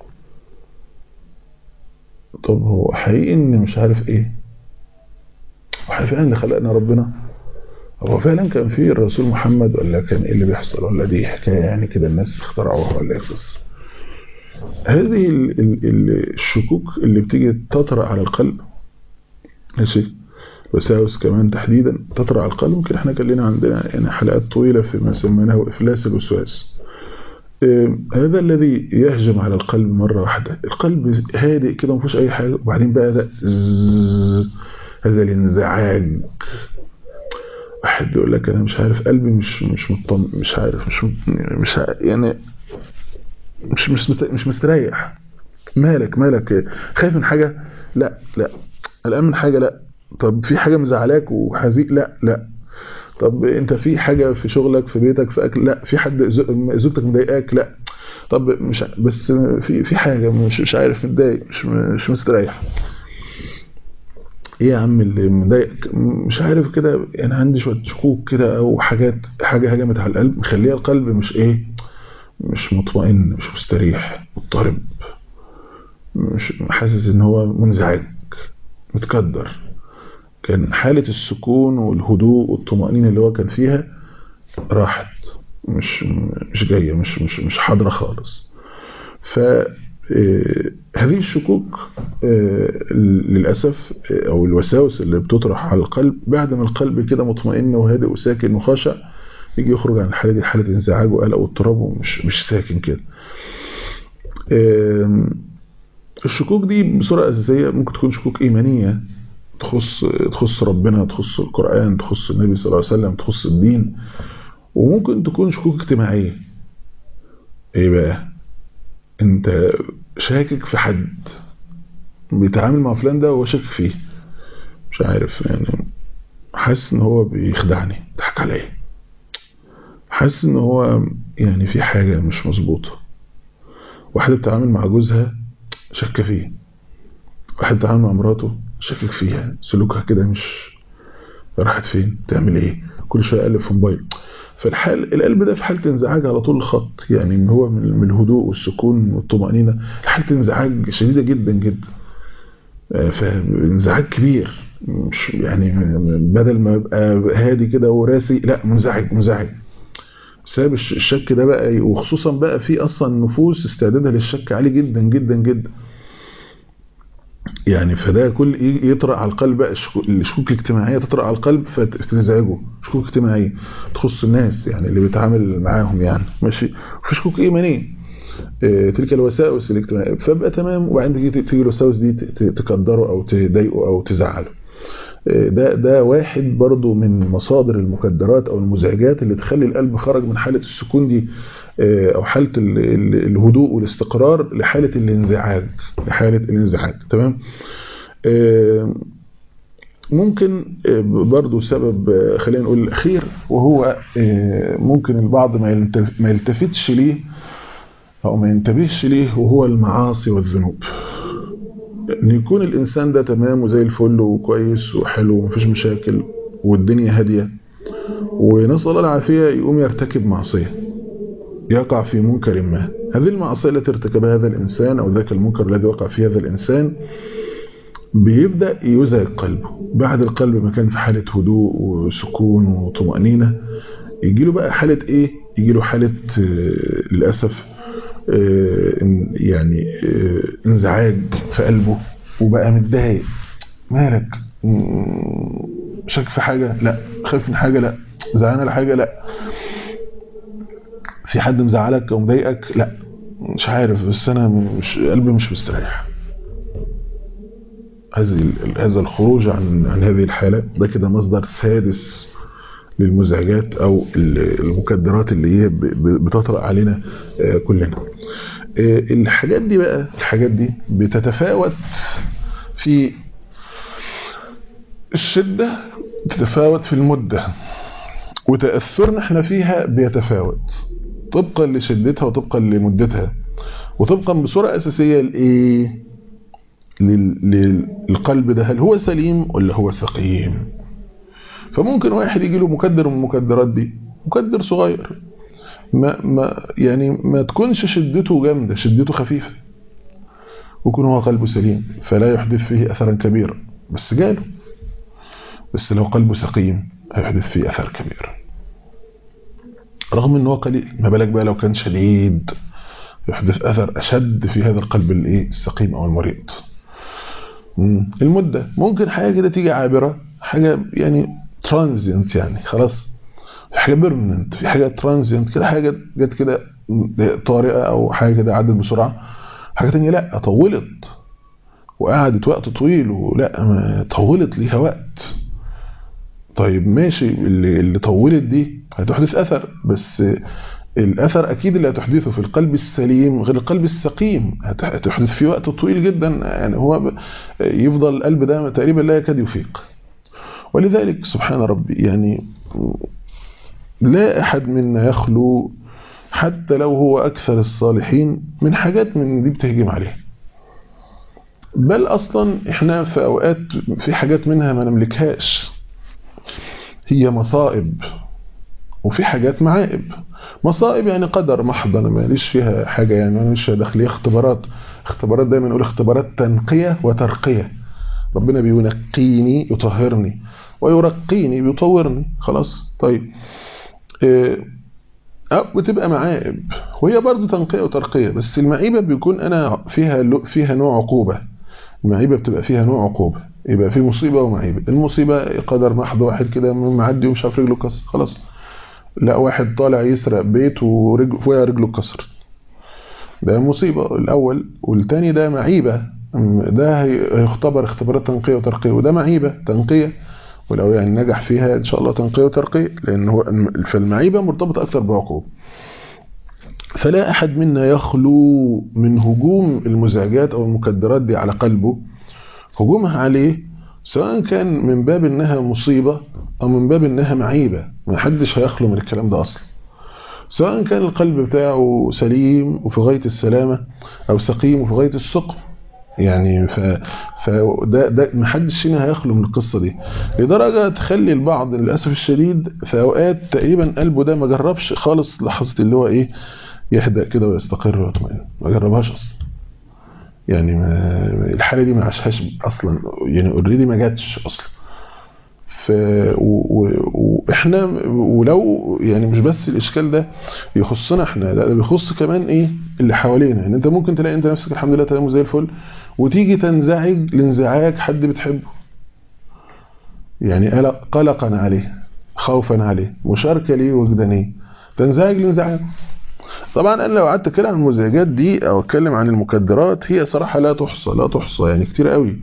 طب هو حقيقي ان مش عارف ايه واحنا فعلا اللي خلقنا ربنا هو فعلا كان في الرسول محمد ولا كان ايه اللي بيحصل ولا دي حكايه يعني كده الناس اخترعوها ولا ايه القصه هذه ال ال الشكوك اللي بتيجي تطرأ على القلب ماشي وساوس كمان تحديدا تطرأ على القلب ممكن احنا كان لنا عندنا يعني حلقات طويله في ما سميناه افلاس الوسواس هذا الذي يهجم على القلب مرة واحدة القلب هادئ كده ما فيهوش أي حاجة وبعدين بقى ده هذا الانزعاج واحد يقول لك أنا مش عارف قلبي مش مش مطمئن مش عارف مش مش يعني مش مش مش مستريح مالك مالك خايف من حاجة لا لا قلقان من حاجة لا طب في حاجة مزعلاك وحزين لا لا طب انت في حاجه في شغلك في بيتك في اكل لا في حد زوجتك مضايقاك لا طب مش بس في في حاجه مش مش عارف متضايق مش مش مستريح ايه يا عم اللي مضايقك مش عارف كده يعني عندي شويه شكوك كده او حاجات حاجه هجمت على القلب مخليه القلب مش ايه مش مطمئن مش مستريح مضطرب مش حاسس ان هو منزعج متكدر كان حالة السكون والهدوء والطمأنينة اللي هو كان فيها راحت مش مش جاية مش مش مش حاضرة خالص ف هذه الشكوك للأسف أو الوساوس اللي بتطرح على القلب بعد ما القلب كده مطمئن وهادئ وساكن وخاشع يجي يخرج عن الحالة دي حالة انزعاج وقلق واضطراب ومش مش ساكن كده الشكوك دي بصورة أساسية ممكن تكون شكوك إيمانية تخص تخص ربنا تخص القرآن تخص النبي صلى الله عليه وسلم تخص الدين وممكن تكون شكوك اجتماعية ايه بقى انت شاكك في حد بيتعامل مع فلان ده وهو شاكك فيه مش عارف يعني حاسس ان هو بيخدعني ضحك عليا حاسس ان هو يعني في حاجة مش مظبوطة واحدة بتتعامل مع جوزها شاكة فيه واحد بتتعامل مع مراته شاكك فيها سلوكها كده مش راحت فين تعمل ايه كل شويه اقلب في موبايل فالحال القلب ده في حاله انزعاج على طول الخط يعني ان هو من من الهدوء والسكون والطمانينه حاله انزعاج شديده جدا جدا فانزعاج كبير مش يعني بدل ما يبقى هادي كده وراسي لا منزعج منزعج بسبب الشك ده بقى وخصوصا بقى في اصلا نفوس استعدادها للشك عالي جدا جدا جدا يعني فده كل يطرأ على القلب بقى الشكوك الاجتماعية تطرأ على القلب فتنزعجه شكوك اجتماعية تخص الناس يعني اللي بيتعامل معاهم يعني ماشي في شكوك ايمانية اه تلك الوساوس الاجتماعية فبقى تمام وبعدين تيجي تيجي الوساوس دي تقدره او تضايقه او تزعله اه ده ده واحد برضو من مصادر المكدرات او المزعجات اللي تخلي القلب خرج من حالة السكون دي او حالة الهدوء والاستقرار لحالة الانزعاج لحالة الانزعاج تمام ممكن برضو سبب خلينا نقول الاخير وهو ممكن البعض ما يلتفتش ليه او ما ينتبهش ليه وهو المعاصي والذنوب ان يكون الانسان ده تمام وزي الفل وكويس وحلو ومفيش مشاكل والدنيا هاديه ونسال الله العافيه يقوم يرتكب معصيه يقع في منكر ما هذه المعصية التي ارتكبها هذا الإنسان أو ذاك المنكر الذي وقع فيه هذا الإنسان بيبدأ يزعج قلبه بعد القلب ما كان في حالة هدوء وسكون وطمأنينة يجي له بقى حالة إيه يجي له حالة للأسف يعني انزعاج في قلبه وبقى متضايق مالك شك في حاجة لا خايف من حاجة لا زعلان لحاجة لا في حد مزعلك او مضايقك لا مش عارف بس انا مش قلبي مش مستريح هذه هذا الخروج عن عن هذه الحاله ده كده مصدر سادس للمزعجات او المكدرات اللي هي بتطرق علينا كلنا الحاجات دي بقى الحاجات دي بتتفاوت في الشده تتفاوت في المده وتاثرنا احنا فيها بيتفاوت طبقا لشدتها وطبقا لمدتها وطبقا بصورة أساسية لإيه للقلب ده هل هو سليم ولا هو سقيم فممكن واحد يجي له مكدر من المكدرات دي مكدر صغير ما ما يعني ما تكونش شدته جامدة شدته خفيفة ويكون هو قلبه سليم فلا يحدث فيه أثرا كبيرا بس جاله بس لو قلبه سقيم هيحدث فيه أثر كبير رغم ان هو قليل ما بالك بقى لو كان شديد يحدث اثر اشد في هذا القلب الايه السقيم او المريض المده ممكن حاجه كده تيجي عابره حاجه يعني ترانزينت يعني خلاص في حاجه بيرمننت في حاجه ترانزينت كده حاجه جت كده طارئه او حاجه كده عدت بسرعه حاجه ثانيه لا طولت وقعدت وقت طويل ولا ما طولت ليها وقت طيب ماشي اللي, اللي طولت دي هتحدث أثر بس الأثر أكيد اللي هتحدثه في القلب السليم غير القلب السقيم هتحدث في وقت طويل جدا يعني هو يفضل القلب ده تقريبا لا يكاد يفيق ولذلك سبحان ربي يعني لا أحد منا يخلو حتى لو هو أكثر الصالحين من حاجات من دي بتهجم عليه بل أصلا إحنا في أوقات في حاجات منها ما نملكهاش هي مصائب وفي حاجات معائب مصائب يعني قدر محض انا ماليش فيها حاجه يعني انا مش داخليه اختبارات اختبارات دايما نقول اختبارات تنقيه وترقيه ربنا بينقيني يطهرني ويرقيني بيطورني خلاص طيب أو بتبقى معائب وهي برضو تنقية وترقية بس المعيبة بيكون أنا فيها فيها نوع عقوبة المعيبة بتبقى فيها نوع عقوبة يبقى في مصيبة ومعيبة المصيبة قدر محض واحد كده معدي ومش عارف رجله كسر خلاص لا واحد طالع يسرق بيت ورجله فوقها رجله اتكسر ده مصيبة الأول والتاني ده معيبة ده هيختبر اختبارات تنقية وترقية وده معيبة تنقية ولو يعني نجح فيها إن شاء الله تنقية وترقية لأن هو فالمعيبة مرتبطة أكثر بعقوبة فلا أحد منا يخلو من هجوم المزعجات أو المكدرات دي على قلبه هجومها عليه سواء كان من باب انها مصيبة او من باب انها معيبة ما حدش هيخلو من الكلام ده اصلا سواء كان القلب بتاعه سليم وفي غاية السلامة او سقيم وفي غاية السقم يعني ف فده ده ما حدش هنا هيخلو من القصة دي لدرجة تخلي البعض للأسف الشديد في أوقات تقريبا قلبه ده ما جربش خالص لحظة اللي هو إيه يهدأ كده ويستقر ويطمئن ما جربهاش أصلا يعني ما الحالة دي ما عاشهاش أصلا يعني اوريدي ما جاتش أصلا ف واحنا ولو يعني مش بس الاشكال ده يخصنا احنا لا ده بيخص كمان ايه اللي حوالينا يعني انت ممكن تلاقي انت نفسك الحمد لله تمام زي الفل وتيجي تنزعج لانزعاج حد بتحبه يعني قلق قلقا عليه خوفا عليه مشاركه ليه وجدانيه تنزعج لانزعاج طبعا انا لو قعدت اتكلم عن المزعجات دي او اتكلم عن المكدرات هي صراحه لا تحصى لا تحصى يعني كتير قوي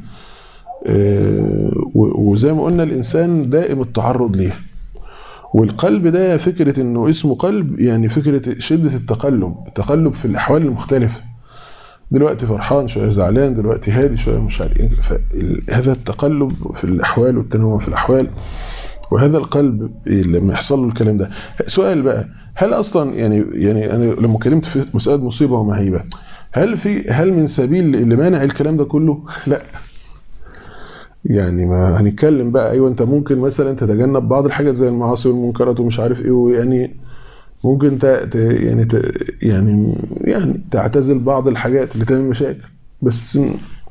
وزي ما قلنا الإنسان دائم التعرض ليه والقلب ده فكرة انه اسمه قلب يعني فكرة شدة التقلب التقلب في الأحوال المختلفة دلوقتي فرحان شوية زعلان دلوقتي هادي شوية مش عارف ايه هذا التقلب في الأحوال والتنوع في الأحوال وهذا القلب لما يحصل له الكلام ده سؤال بقى هل أصلا يعني يعني أنا لما كلمت في مسألة مصيبة ومهيبة هل في هل من سبيل لمانع الكلام ده كله؟ لا يعني ما هنتكلم بقى ايوه انت ممكن مثلا تتجنب بعض الحاجات زي المعاصي والمنكرات ومش عارف ايه ويعني ممكن ت... ت... يعني ت... يعني يعني تعتزل بعض الحاجات اللي تعمل مشاكل بس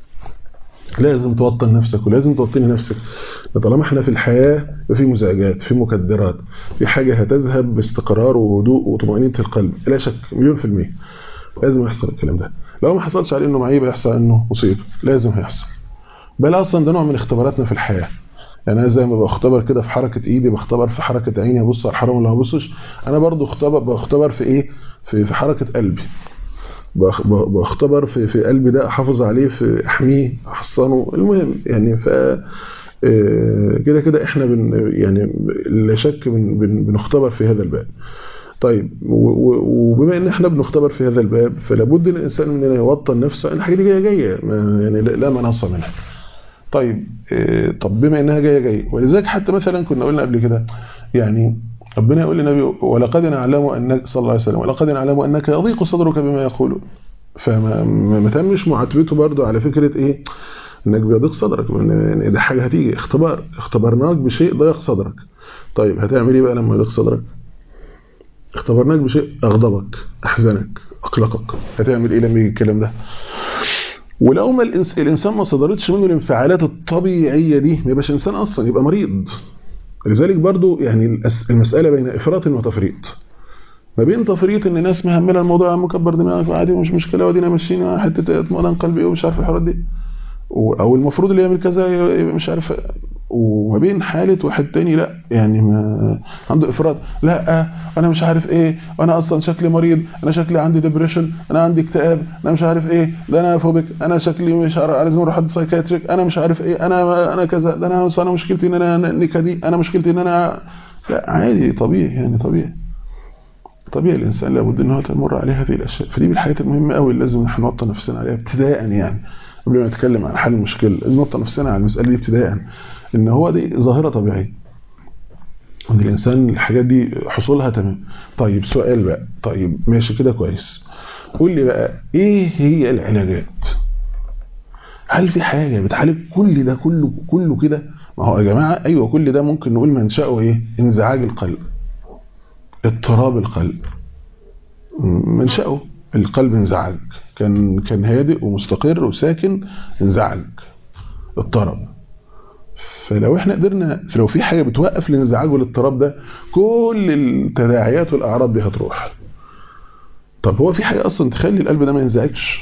لازم توطن نفسك ولازم توطني نفسك طالما احنا في الحياة في مزعجات في مكدرات في حاجة هتذهب باستقرار وهدوء وطمأنينة القلب لا شك مليون في المية لازم يحصل الكلام ده لو ما حصلش عليه انه معيب يحصل انه مصيبة لازم هيحصل بل اصلا ده نوع من اختباراتنا في الحياه يعني انا زي ما بختبر كده في حركه ايدي بختبر في حركه عيني ابص على الحرام ولا ما ابصش انا برضو اختبر بختبر في ايه في في حركه قلبي بختبر في في قلبي ده احافظ عليه في احميه احصنه المهم يعني ف كده كده احنا بن يعني لا شك بن بن بنختبر في هذا الباب طيب وبما ان احنا بنختبر في هذا الباب فلا بد الانسان مننا يوطن نفسه ان الحاجه دي جايه جايه يعني لا مناص منها طيب طب بما انها جايه جايه ولذلك حتى مثلا كنا قلنا قبل كده يعني ربنا يقول للنبي ولقد نعلم انك صلى الله عليه وسلم ولقد نعلم انك يضيق صدرك بما يقولون فما ما تمش معاتبته برضه على فكره ايه انك بيضيق صدرك يعني ده حاجه هتيجي اختبار اختبرناك بشيء ضيق صدرك طيب هتعمل ايه بقى لما يضيق صدرك اختبرناك بشيء اغضبك احزنك اقلقك هتعمل ايه لما يجي الكلام ده ولو ما الانسان ما صدرتش منه الانفعالات الطبيعيه دي ما يبقاش انسان اصلا يبقى مريض لذلك برضو يعني المساله بين افراط وتفريط ما بين تفريط ان ناس مهمله الموضوع مكبر دماغك وعادي ومش مشكله ودينا ماشيين حته اطمئنان قلبي ومش عارف الحوارات دي او المفروض اللي يعمل كذا مش عارف وما بين حالة واحد تاني لا يعني ما عنده افراط لا انا مش عارف ايه انا اصلا شكلي مريض انا شكلي عندي ديبريشن انا عندي اكتئاب انا مش عارف ايه ده انا فوبيك انا شكلي مش عارف لازم اروح عند سايكاتريك انا مش عارف ايه انا انا كذا ده انا انا مشكلتي ان انا نكدي انا مشكلتي ان انا لا عادي طبيعي يعني طبيعي طبيعي الانسان لابد ان هو تمر عليه هذه الاشياء فدي من الحاجات المهمه قوي اللي لازم احنا نوطن نفسنا عليها ابتداء يعني قبل ما نتكلم عن حل المشكله لازم نوطن نفسنا على المساله دي ابتداء ان هو دي ظاهره طبيعيه ان الانسان الحاجات دي حصولها تمام طيب سؤال بقى طيب ماشي كده كويس قول لي بقى ايه هي العلاجات هل في حاجه بتعالج كل ده كله كله كده ما هو يا جماعه ايوه كل ده ممكن نقول منشأه ايه انزعاج القلب اضطراب القلب منشأه القلب انزعج كان كان هادئ ومستقر وساكن انزعج اضطرب فلو احنا قدرنا لو في حاجه بتوقف الانزعاج والاضطراب ده كل التداعيات والاعراض دي هتروح طب هو في حاجه اصلا تخلي القلب ده ما ينزعجش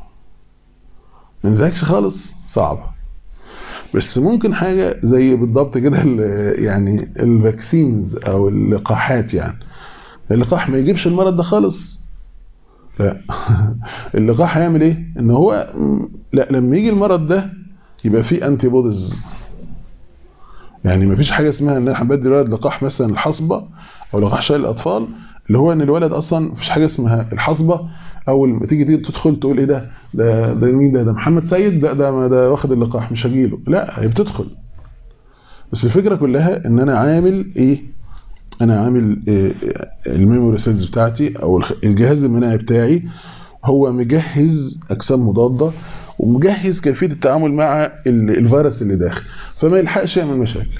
ما ينزعجش خالص صعب بس ممكن حاجه زي بالضبط كده يعني الفاكسينز او اللقاحات يعني اللقاح ما يجيبش المرض ده خالص لا اللقاح هيعمل ايه ان هو لا لما يجي المرض ده يبقى فيه انتي بوديز يعني ما فيش حاجه اسمها ان احنا بدي الولد لقاح مثلا الحصبه او لقاح شلل الاطفال اللي هو ان الولد اصلا مفيش حاجه اسمها الحصبه اول ما تيجي تيجي تدخل تقول ايه ده ده ده مين ده ده محمد سيد ده ده ده واخد اللقاح مش هجيله لا هي بتدخل بس الفكره كلها ان انا عامل ايه انا عامل إيه الميموري سيلز بتاعتي او الجهاز المناعي بتاعي هو مجهز اجسام مضاده ومجهز كيفيه التعامل مع الفيروس اللي داخل فما يلحقش يعمل مشاكل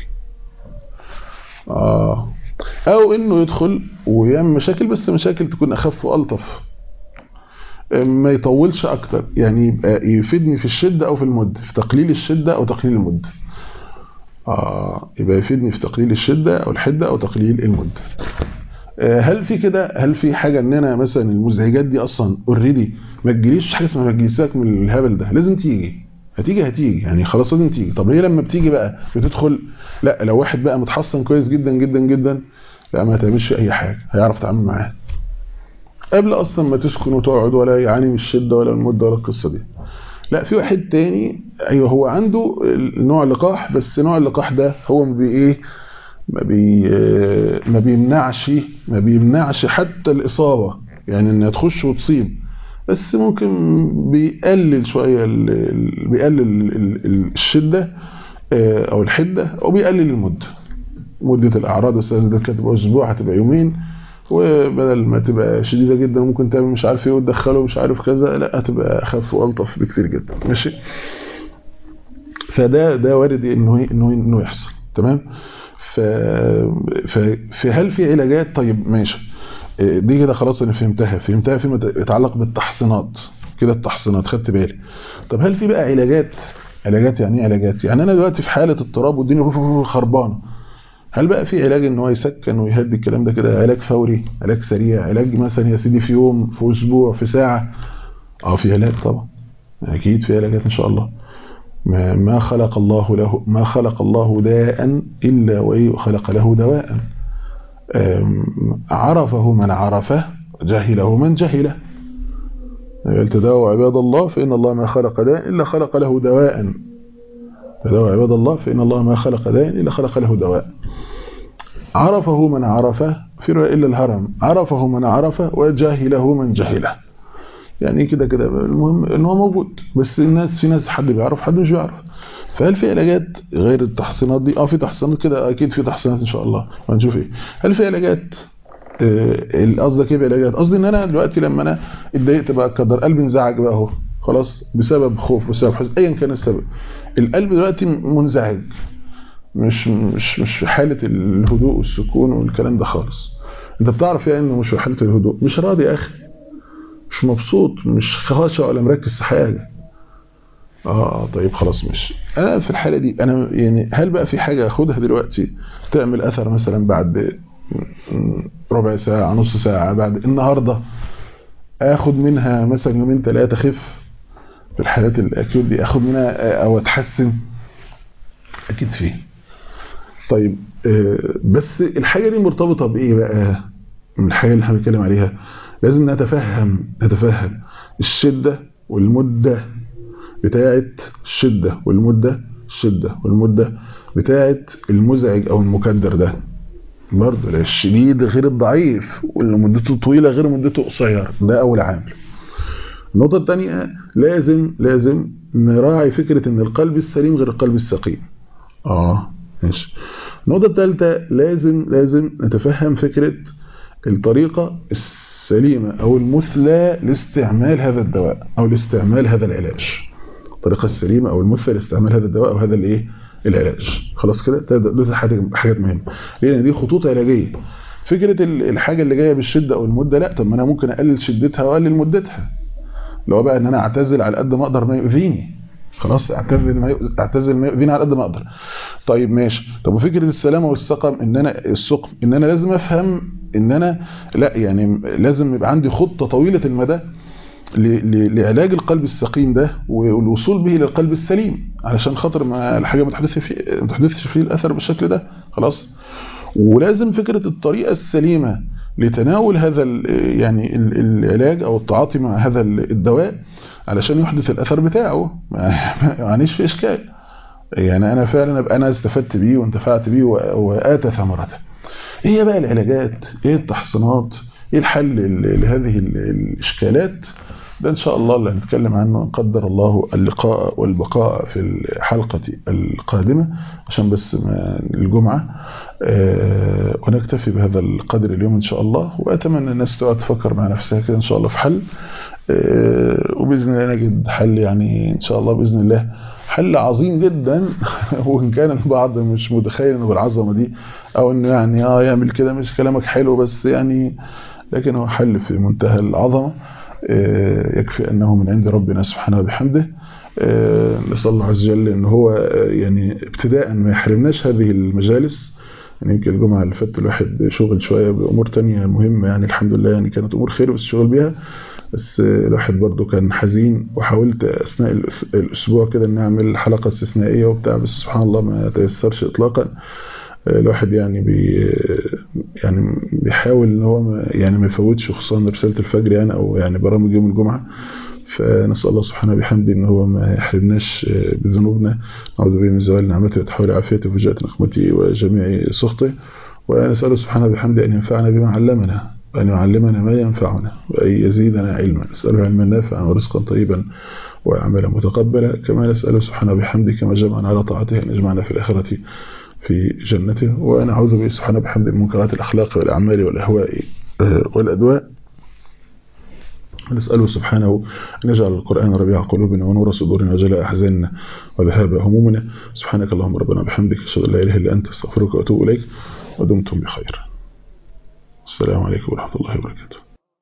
اه او انه يدخل ويعمل مشاكل بس مشاكل تكون اخف والطف ما يطولش اكتر يعني يبقى يفيدني في الشده او في المده في تقليل الشده او تقليل المده آه يبقى يفيدني في تقليل الشده او الحده او تقليل المده آه هل في كده هل في حاجه ان انا مثلا المزعجات دي اصلا اوريدي ما تجيليش حاجه اسمها ما تجيش من الهبل ده لازم تيجي هتيجي هتيجي يعني خلاص لازم تيجي طب هي لما بتيجي بقى بتدخل لا لو واحد بقى متحصن كويس جدا جدا جدا لا ما تعملش اي حاجه هيعرف يتعامل معاها قبل اصلا ما تسكن وتقعد ولا يعاني من الشده ولا المده ولا القصه دي لا في واحد تاني ايوه هو عنده نوع اللقاح بس نوع اللقاح ده هو ما بي ايه ما بي ما بيمنعش ما بيمنعش حتى الاصابه يعني انها تخش وتصيب بس ممكن بيقلل شويه بيقلل الشده او الحده او بيقلل المده مده الاعراض السنه ده كانت تبقى اسبوع هتبقى يومين وبدل ما تبقى شديده جدا ممكن تعمل مش عارف ايه وتدخله مش عارف كذا لا هتبقى اخف والطف بكتير جدا ماشي فده ده وارد انه انه انه يحصل تمام ف فهل في علاجات طيب ماشي دي كده خلاص انا فهمتها فهمتها فيما يتعلق بالتحصينات كده التحصينات خدت بالي طب هل في بقى علاجات علاجات يعني ايه علاجات يعني انا دلوقتي في حاله اضطراب والدنيا خربانه هل بقى في علاج ان هو يسكن ويهدي الكلام ده كده علاج فوري علاج سريع علاج مثلا يا سيدي في يوم في اسبوع في ساعه اه في علاج طبعا اكيد في علاجات ان شاء الله ما ما خلق الله له ما خلق الله داء الا وخلق له دواء عرفه من عرفه جهله من جهله تداووا عباد الله فإن الله ما خلق داء إلا خلق له دواء تداووا عباد الله فإن الله ما خلق داء إلا خلق له دواء عرفه من عرفه في إلا الهرم عرفه من عرفه وجاهله من جهله يعني كده كده المهم ان هو موجود بس الناس في ناس حد بيعرف حد مش بيعرف فهل في علاجات غير التحصينات دي اه في تحصينات كده اكيد في تحصينات ان شاء الله وهنشوف ايه هل في علاجات قصدك ايه بعلاجات قصدي ان انا دلوقتي لما انا اتضايقت بقى اتكدر قلبي انزعج بقى اهو خلاص بسبب خوف بسبب حزن ايا كان السبب القلب دلوقتي منزعج مش مش مش في حاله الهدوء والسكون والكلام ده خالص انت بتعرف يعني انه مش في حاله الهدوء مش راضي يا اخي مش مبسوط مش خاشع ولا مركز في حاجه اه طيب خلاص ماشي انا في الحاله دي انا يعني هل بقى في حاجه اخدها دلوقتي تعمل اثر مثلا بعد ربع ساعه نص ساعه بعد النهارده اخد منها مثلا يومين ثلاثه خف في الحالات الاكيوت دي اخد منها او اتحسن اكيد فيه طيب بس الحاجه دي مرتبطه بايه بقى من الحاجه اللي احنا بنتكلم عليها لازم نتفهم نتفهم الشده والمده بتاعه الشده والمده الشده والمده بتاعه المزعج او المكدر ده برضه لا الشديد غير الضعيف واللي مدته طويله غير مدته قصير ده اول عامل النقطه الثانيه لازم لازم نراعي فكره ان القلب السليم غير القلب السقيم اه ماشي النقطه الثالثه لازم لازم نتفهم فكره الطريقه السليمه او المثلى لاستعمال هذا الدواء او لاستعمال هذا العلاج الطريقه السليمه او المثلى لاستعمال هذا الدواء او هذا الايه العلاج خلاص كده ده حاجات مهمه لان دي خطوط علاجيه فكره الحاجه اللي جايه بالشده او المده لا طب ما انا ممكن اقلل شدتها واقلل مدتها اللي هو بقى ان انا اعتزل على قد ما اقدر ما يؤذيني خلاص اعتزل ما اعتزل ما يؤذيني على قد ما اقدر طيب ماشي طب وفكره السلامه والسقم ان انا السقم ان انا لازم افهم ان انا لا يعني لازم يبقى عندي خطه طويله المدى لعلاج القلب السقيم ده والوصول به للقلب السليم علشان خاطر ما الحاجه ما تحدثش فيه ما تحدثش فيه الاثر بالشكل ده خلاص ولازم فكره الطريقه السليمه لتناول هذا يعني العلاج او التعاطي مع هذا الدواء علشان يحدث الاثر بتاعه معليش في اشكال يعني انا فعلا ابقى انا استفدت بيه وانتفعت بيه واتى ثمرته ايه بقى العلاجات ايه التحصينات ايه الحل لهذه الاشكالات ده ان شاء الله اللي هنتكلم عنه ان قدر الله اللقاء والبقاء في الحلقة القادمة عشان بس الجمعة ونكتفي بهذا القدر اليوم ان شاء الله واتمنى الناس تقعد تفكر مع نفسها كده ان شاء الله في حل وباذن الله نجد حل يعني ان شاء الله باذن الله حل عظيم جدا وان كان البعض مش متخيل انه بالعظمه دي او انه يعني اه يعمل كده مش كلامك حلو بس يعني لكن هو حل في منتهى العظمه يكفي انه من عند ربنا سبحانه وبحمده نسال الله عز وجل ان هو يعني ابتداء ما يحرمناش هذه المجالس يعني يمكن الجمعه اللي فاتت الواحد شغل شويه بامور تانية مهمه يعني الحمد لله يعني كانت امور خير بس شغل بيها بس الواحد برضو كان حزين وحاولت اثناء الاسبوع كده ان اعمل حلقه استثنائيه وبتاع بس سبحان الله ما تيسرش اطلاقا الواحد يعني بي يعني بيحاول ان هو يعني ما يفوتش خصوصا رساله الفجر يعني او يعني برامج يوم الجمعه فنسال الله سبحانه وبحمده ان هو ما يحرمناش بذنوبنا نعوذ به من زوال نعمته وتحول عافيته وفجاءة نقمته وجميع سخطه ونساله سبحانه وبحمده ان ينفعنا بما علمنا وأن يعلمنا ما ينفعنا وأن يزيدنا علما نسأله علما نافعا ورزقا طيبا وأعمالا متقبلا كما نسأله سبحانه بحمده كما جمعنا على طاعته أن يجمعنا في الآخرة في جنته ونعوذ به سبحانه بحمده من منكرات الأخلاق والأعمال والأهواء والأدواء نسأله سبحانه أن يجعل القرآن ربيع قلوبنا ونور صدورنا وجلاء أحزاننا وذهاب همومنا سبحانك اللهم ربنا بحمدك أشهد أن لا إله إلا أنت استغفرك وأتوب إليك ودمتم بخير السلام عليكم ورحمة الله وبركاته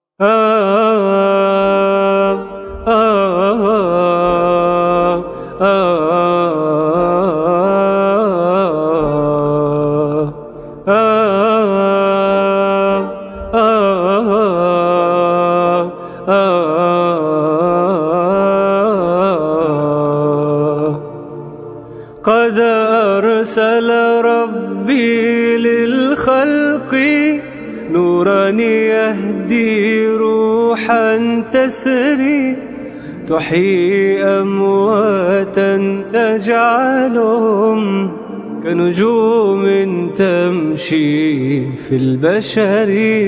قد أرسل ربي للخلق نورا يهدي روحا تسري تحيي أمواتا تجعلهم كنجوم تمشي في البشر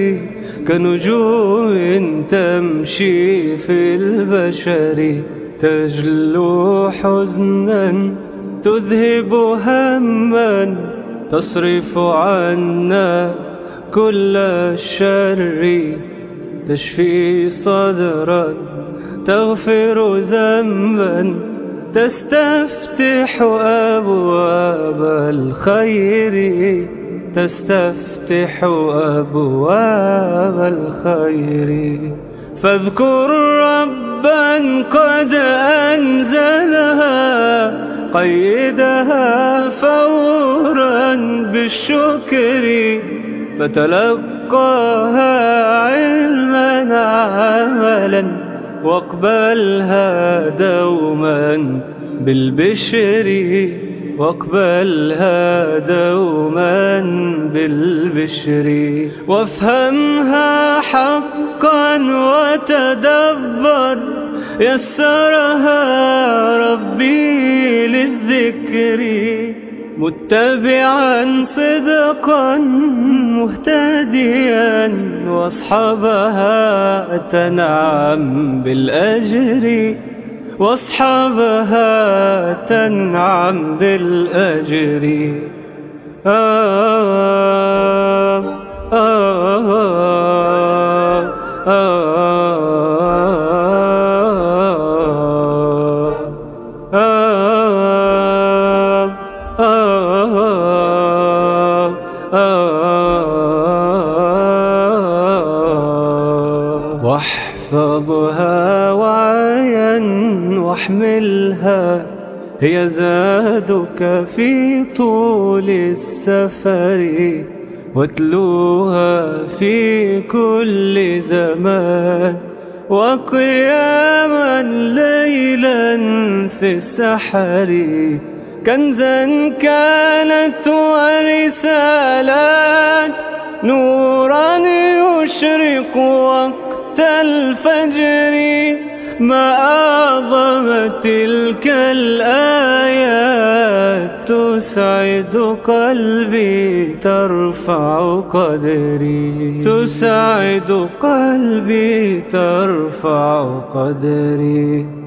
كنجوم تمشي في البشر تجلو حزنا تذهب هما تصرف عنا كل الشر تشفي صدرا تغفر ذنبا تستفتح أبواب الخير تستفتح أبواب الخير فاذكر ربا قد أنزلها قيدها فورا بالشكر فتلقاها علما عملا واقبلها دوما بالبشر واقبلها دوما بالبشر وافهمها حقا وتدبر يسرها ربي للذكر متبعا صدقا مهتديا واصحابها تنعم بالأجر واصحابها تنعم بالأجر آه آه آه واحفظها وعيا واحملها هي زادك في طول السفر واتلوها في كل زمان وقياما ليلا في السحر كنزا كانت ورسالات نورا يشرق وقت الفجر ما أعظم تلك الآيات تسعد قلبي ترفع قدري تسعد قلبي ترفع قدري